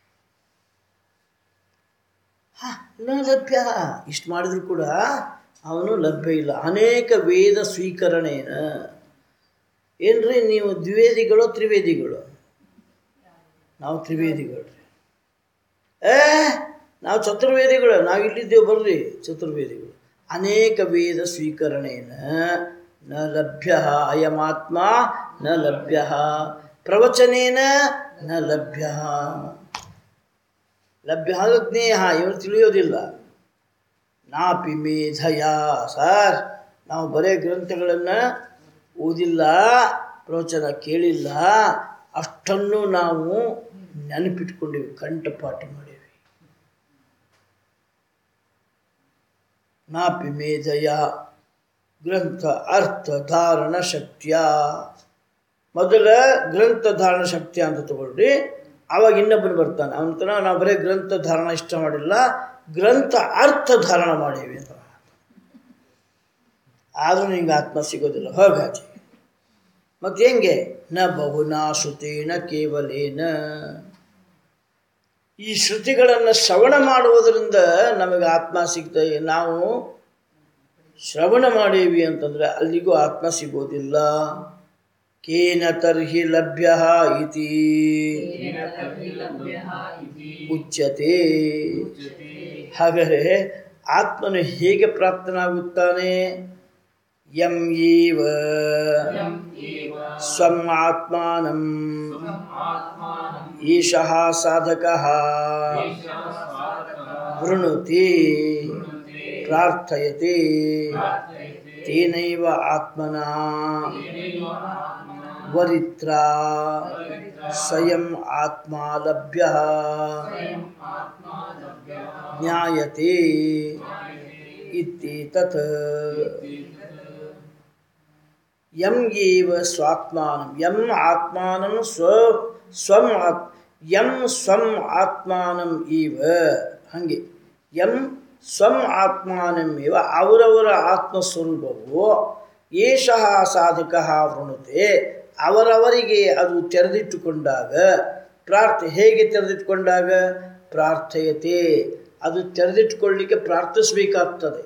ಹಾ ನ ಲಭ್ಯ ಇಷ್ಟು ಮಾಡಿದ್ರು ಕೂಡ ಅವನು ಲಭ್ಯ ಇಲ್ಲ ಅನೇಕ ವೇದ ಸ್ವೀಕರಣೇನ ಏನ್ರಿ ನೀವು ದ್ವಿವೇದಿಗಳು ತ್ರಿವೇದಿಗಳು ನಾವು ತ್ರಿವೇದಿಗಳು ರೀ ಏ ನಾವು ಚತುರ್ವೇದಿಗಳು ನಾವು ಇಲ್ಲಿದ್ದೇವೆ ಬರ್ರಿ ಚತುರ್ವೇದಿಗಳು ಅನೇಕ ವೇದ ಸ್ವೀಕರಣೇನ ನ ಲಭ್ಯ ಅಯಮಾತ್ಮ ನ ಲಭ್ಯ ಪ್ರವಚನೇನ ನ ಲಭ್ಯ ಲಭ್ಯ ಆದ ಜ್ಞೇಯ ಇವನು ತಿಳಿಯೋದಿಲ್ಲ ನಾಪಿ ಮೇಧಯ ಸರ್ ನಾವು ಬರೇ ಗ್ರಂಥಗಳನ್ನು ಓದಿಲ್ಲ ಪ್ರವಚನ ಕೇಳಿಲ್ಲ ಅಷ್ಟನ್ನು ನಾವು ನೆನಪಿಟ್ಕೊಂಡಿವಿ ಕಂಠಪಾಠ ಮಾಡೀವಿ ನಾಪಿ ಮೇಧಯ ಗ್ರಂಥ ಅರ್ಥ ಧಾರಣ ಶಕ್ತಿಯ ಮೊದಲ ಗ್ರಂಥ ಧಾರಣ ಶಕ್ತಿ ಅಂತ ತಗೊಳ್ರಿ ಆವಾಗ ಇನ್ನೊಬ್ಬನು ಬರ್ತಾನೆ ಅವನ ನಾವು ಬರೀ ಗ್ರಂಥ ಧಾರಣ ಇಷ್ಟ ಮಾಡಿಲ್ಲ ಗ್ರಂಥ ಅರ್ಥ ಧಾರಣ ಮಾಡೀವಿ ಅಂತ ಆದರೂ ನಿಂಗೆ ಆತ್ಮ ಸಿಗೋದಿಲ್ಲ ಹೋಗಾಚೆ ಮತ್ತೆ ಹೆಂಗೆ ನ ಬಹುನಾ ಶ್ರುತೇನ ಕೇವಲೇನ ಈ ಶ್ರುತಿಗಳನ್ನು ಶ್ರವಣ ಮಾಡುವುದರಿಂದ ನಮಗೆ ಆತ್ಮ ಸಿಗ್ತದೆ ನಾವು ಶ್ರವಣ ಮಾಡೀವಿ ಅಂತಂದರೆ ಅಲ್ಲಿಗೂ ಆತ್ಮ ಸಿಗೋದಿಲ್ಲ ಕೇನ ತರ್ಹಿ ಲಭ್ಯ ಇತಿ ಉಚ್ಯತೆ ಹಾಗಾದರೆ ಆತ್ಮನು ಹೇಗೆ ಪ್ರಾಪ್ತನಾಗುತ್ತಾನೆ ಯಂ ಈವ ಸ್ವಂ ಆತ್ಮಾನಂ ಈಶಃ ಸಾಧಕಃ ವೃಣುತಿ ಪ್ರಾರ್ಥಯತೆ ತೇನೈವ ಆತ್ಮನ ವರಿತ್ರ ಸ್ವಯಂ ಆತ್ಮ ಲಭ್ಯ ಜ್ಞಾಯತೆ ಇತ್ಯೇತತ್ ಯಂ ಏವ ಸ್ವಾತ್ಮಾನಂ ಯಂ ಆತ್ಮಾನಂ ಸ್ವ ಸ್ವಂ ಆತ್ ಯಂ ಸ್ವಂ ಆತ್ಮಾನಂ ಇವ ಹಾಗೆ ಯಂ ಸ್ವಂ ಆತ್ಮಾನಂ ಇವ ಅವರವರ ಆತ್ಮಸ್ವರೂಪವು ಏಷಃ ಸಾಧಕ ವೃಣುತೆ ಅವರವರಿಗೆ ಅದು ತೆರೆದಿಟ್ಟುಕೊಂಡಾಗ ಪ್ರಾರ್ಥ ಹೇಗೆ ತೆರೆದಿಟ್ಟುಕೊಂಡಾಗ ಪ್ರಾರ್ಥಯತೆ ಅದು ತೆರೆದಿಟ್ಟುಕೊಳ್ಳಲಿಕ್ಕೆ ಪ್ರಾರ್ಥಿಸಬೇಕಾಗ್ತದೆ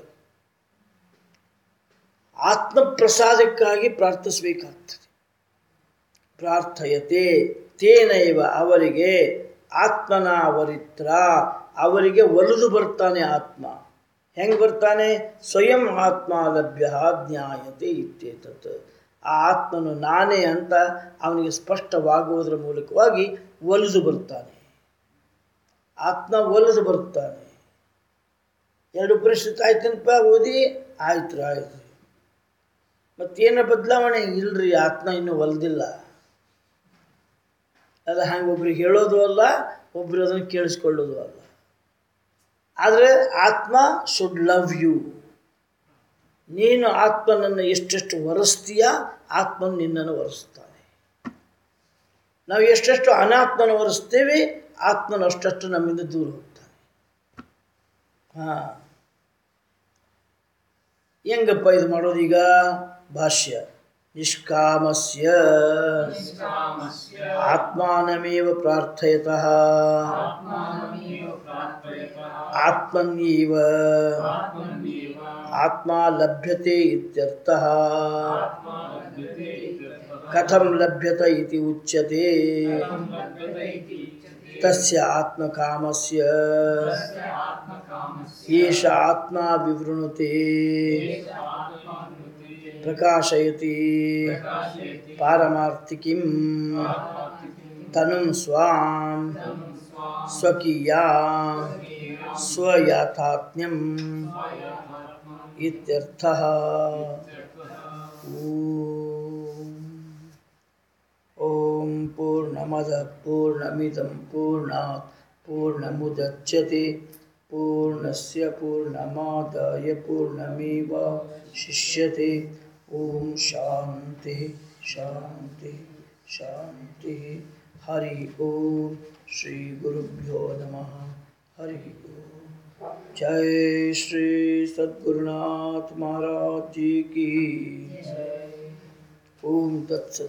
ಆತ್ಮ ಪ್ರಸಾದಕ್ಕಾಗಿ ಪ್ರಾರ್ಥಿಸಬೇಕಾಗ್ತದೆ ಪ್ರಾರ್ಥಯತೆ ತೇನೈವ ಅವರಿಗೆ ಆತ್ಮನ ವರಿತ್ರ ಅವರಿಗೆ ಒಲಿದು ಬರ್ತಾನೆ ಆತ್ಮ ಹೆಂಗೆ ಬರ್ತಾನೆ ಸ್ವಯಂ ಆತ್ಮ ಲಭ್ಯ ಜ್ಞಾಯತೆ ಇತ್ಯೇತತ್ ಆ ಆತ್ಮನು ನಾನೇ ಅಂತ ಅವನಿಗೆ ಸ್ಪಷ್ಟವಾಗುವುದರ ಮೂಲಕವಾಗಿ ಒಲಿದು ಬರ್ತಾನೆ ಆತ್ಮ ಒಲಿದು ಬರ್ತಾನೆ ಎರಡು ಉಪನಿಷತ್ ಆಯ್ತನಪ್ಪ ಓದಿ ಆಯ್ತು ರೀ ಆಯ್ತು ರೀ ಮತ್ತೇನ ಬದಲಾವಣೆ ಇಲ್ರಿ ಆತ್ಮ ಇನ್ನೂ ಒಲ್ದಿಲ್ಲ ಅದು ಹಂಗೆ ಒಬ್ರಿಗೆ ಹೇಳೋದು ಅಲ್ಲ ಒಬ್ರು ಅದನ್ನು ಕೇಳಿಸ್ಕೊಳ್ಳೋದು ಅಲ್ಲ ಆದರೆ ಆತ್ಮ ಶುಡ್ ಲವ್ ಯು ನೀನು ಆತ್ಮನನ್ನು ಎಷ್ಟೆಷ್ಟು ವರೆಸ್ತೀಯ ಆತ್ಮನು ನಿನ್ನನ್ನು ವರೆಸ್ತಾನೆ ನಾವು ಎಷ್ಟೆಷ್ಟು ಅನಾತ್ಮನ ವರೆಸ್ತೇವೆ ಆತ್ಮನು ಅಷ್ಟಷ್ಟು ನಮ್ಮಿಂದ ದೂರ ಹೋಗ್ತಾನೆ ಹಾಂ ಹೆಂಗಪ್ಪ ಇದು ಮಾಡೋದೀಗ ಭಾಷ್ಯ ನಿಷ್ಕಾಮಸ್ಯ ಆತ್ಮಾನಮೇವ ಪ್ರಾರ್ಥಯತಃ ಆತ್ಮನ್ಯೇವ ಆತ್ಮ ಲಭ್ಯತೆ ಇತ್ಯರ್ಥಃ ಕಥಂ ಲಭ್ಯತ ಇತಿ ಉಚ್ಯತೆ ತಸ್ಯ ಆತ್ಮಕಾಮಸ್ಯ ಏಷ ಆತ್ಮ ವಿವೃಣುತೆ ಪ್ರಕಾಶಯತಿ ಪಾರಮಾರ್ಥಿಕಿಂ ತನುಂ ಸ್ವಾಂ ಸ್ವಕೀಯಾ ಸ್ವಯಾಥಾತ್ಮ್ಯಂ ಇತ್ಯರ್ಥಃ ಓಂ ಓಂ ಪೂರ್ಣಮದ ಪೂರ್ಣಮಿದಂ ಪೂರ್ಣಾತ್ ಪೂರ್ಣಮುದಚ್ಯತೆ ಪೂರ್ಣಸ್ಯ ಪೂರ್ಣಮಾದಾಯ ಪೂರ್ಣಮೇವ ಶಿಷ್ಯತೆ ಓಂ ಶಾಂತಿ ಶಾಂತಿ ಶಾಂತಿ ಹರಿ ಓಂ ಶ್ರೀ ಗುರುಭ್ಯೋ ನಮಃ ಹರಿ ಓಂ जय श्री सद्गुरुनाथ महाराज जी की ओम तत्सत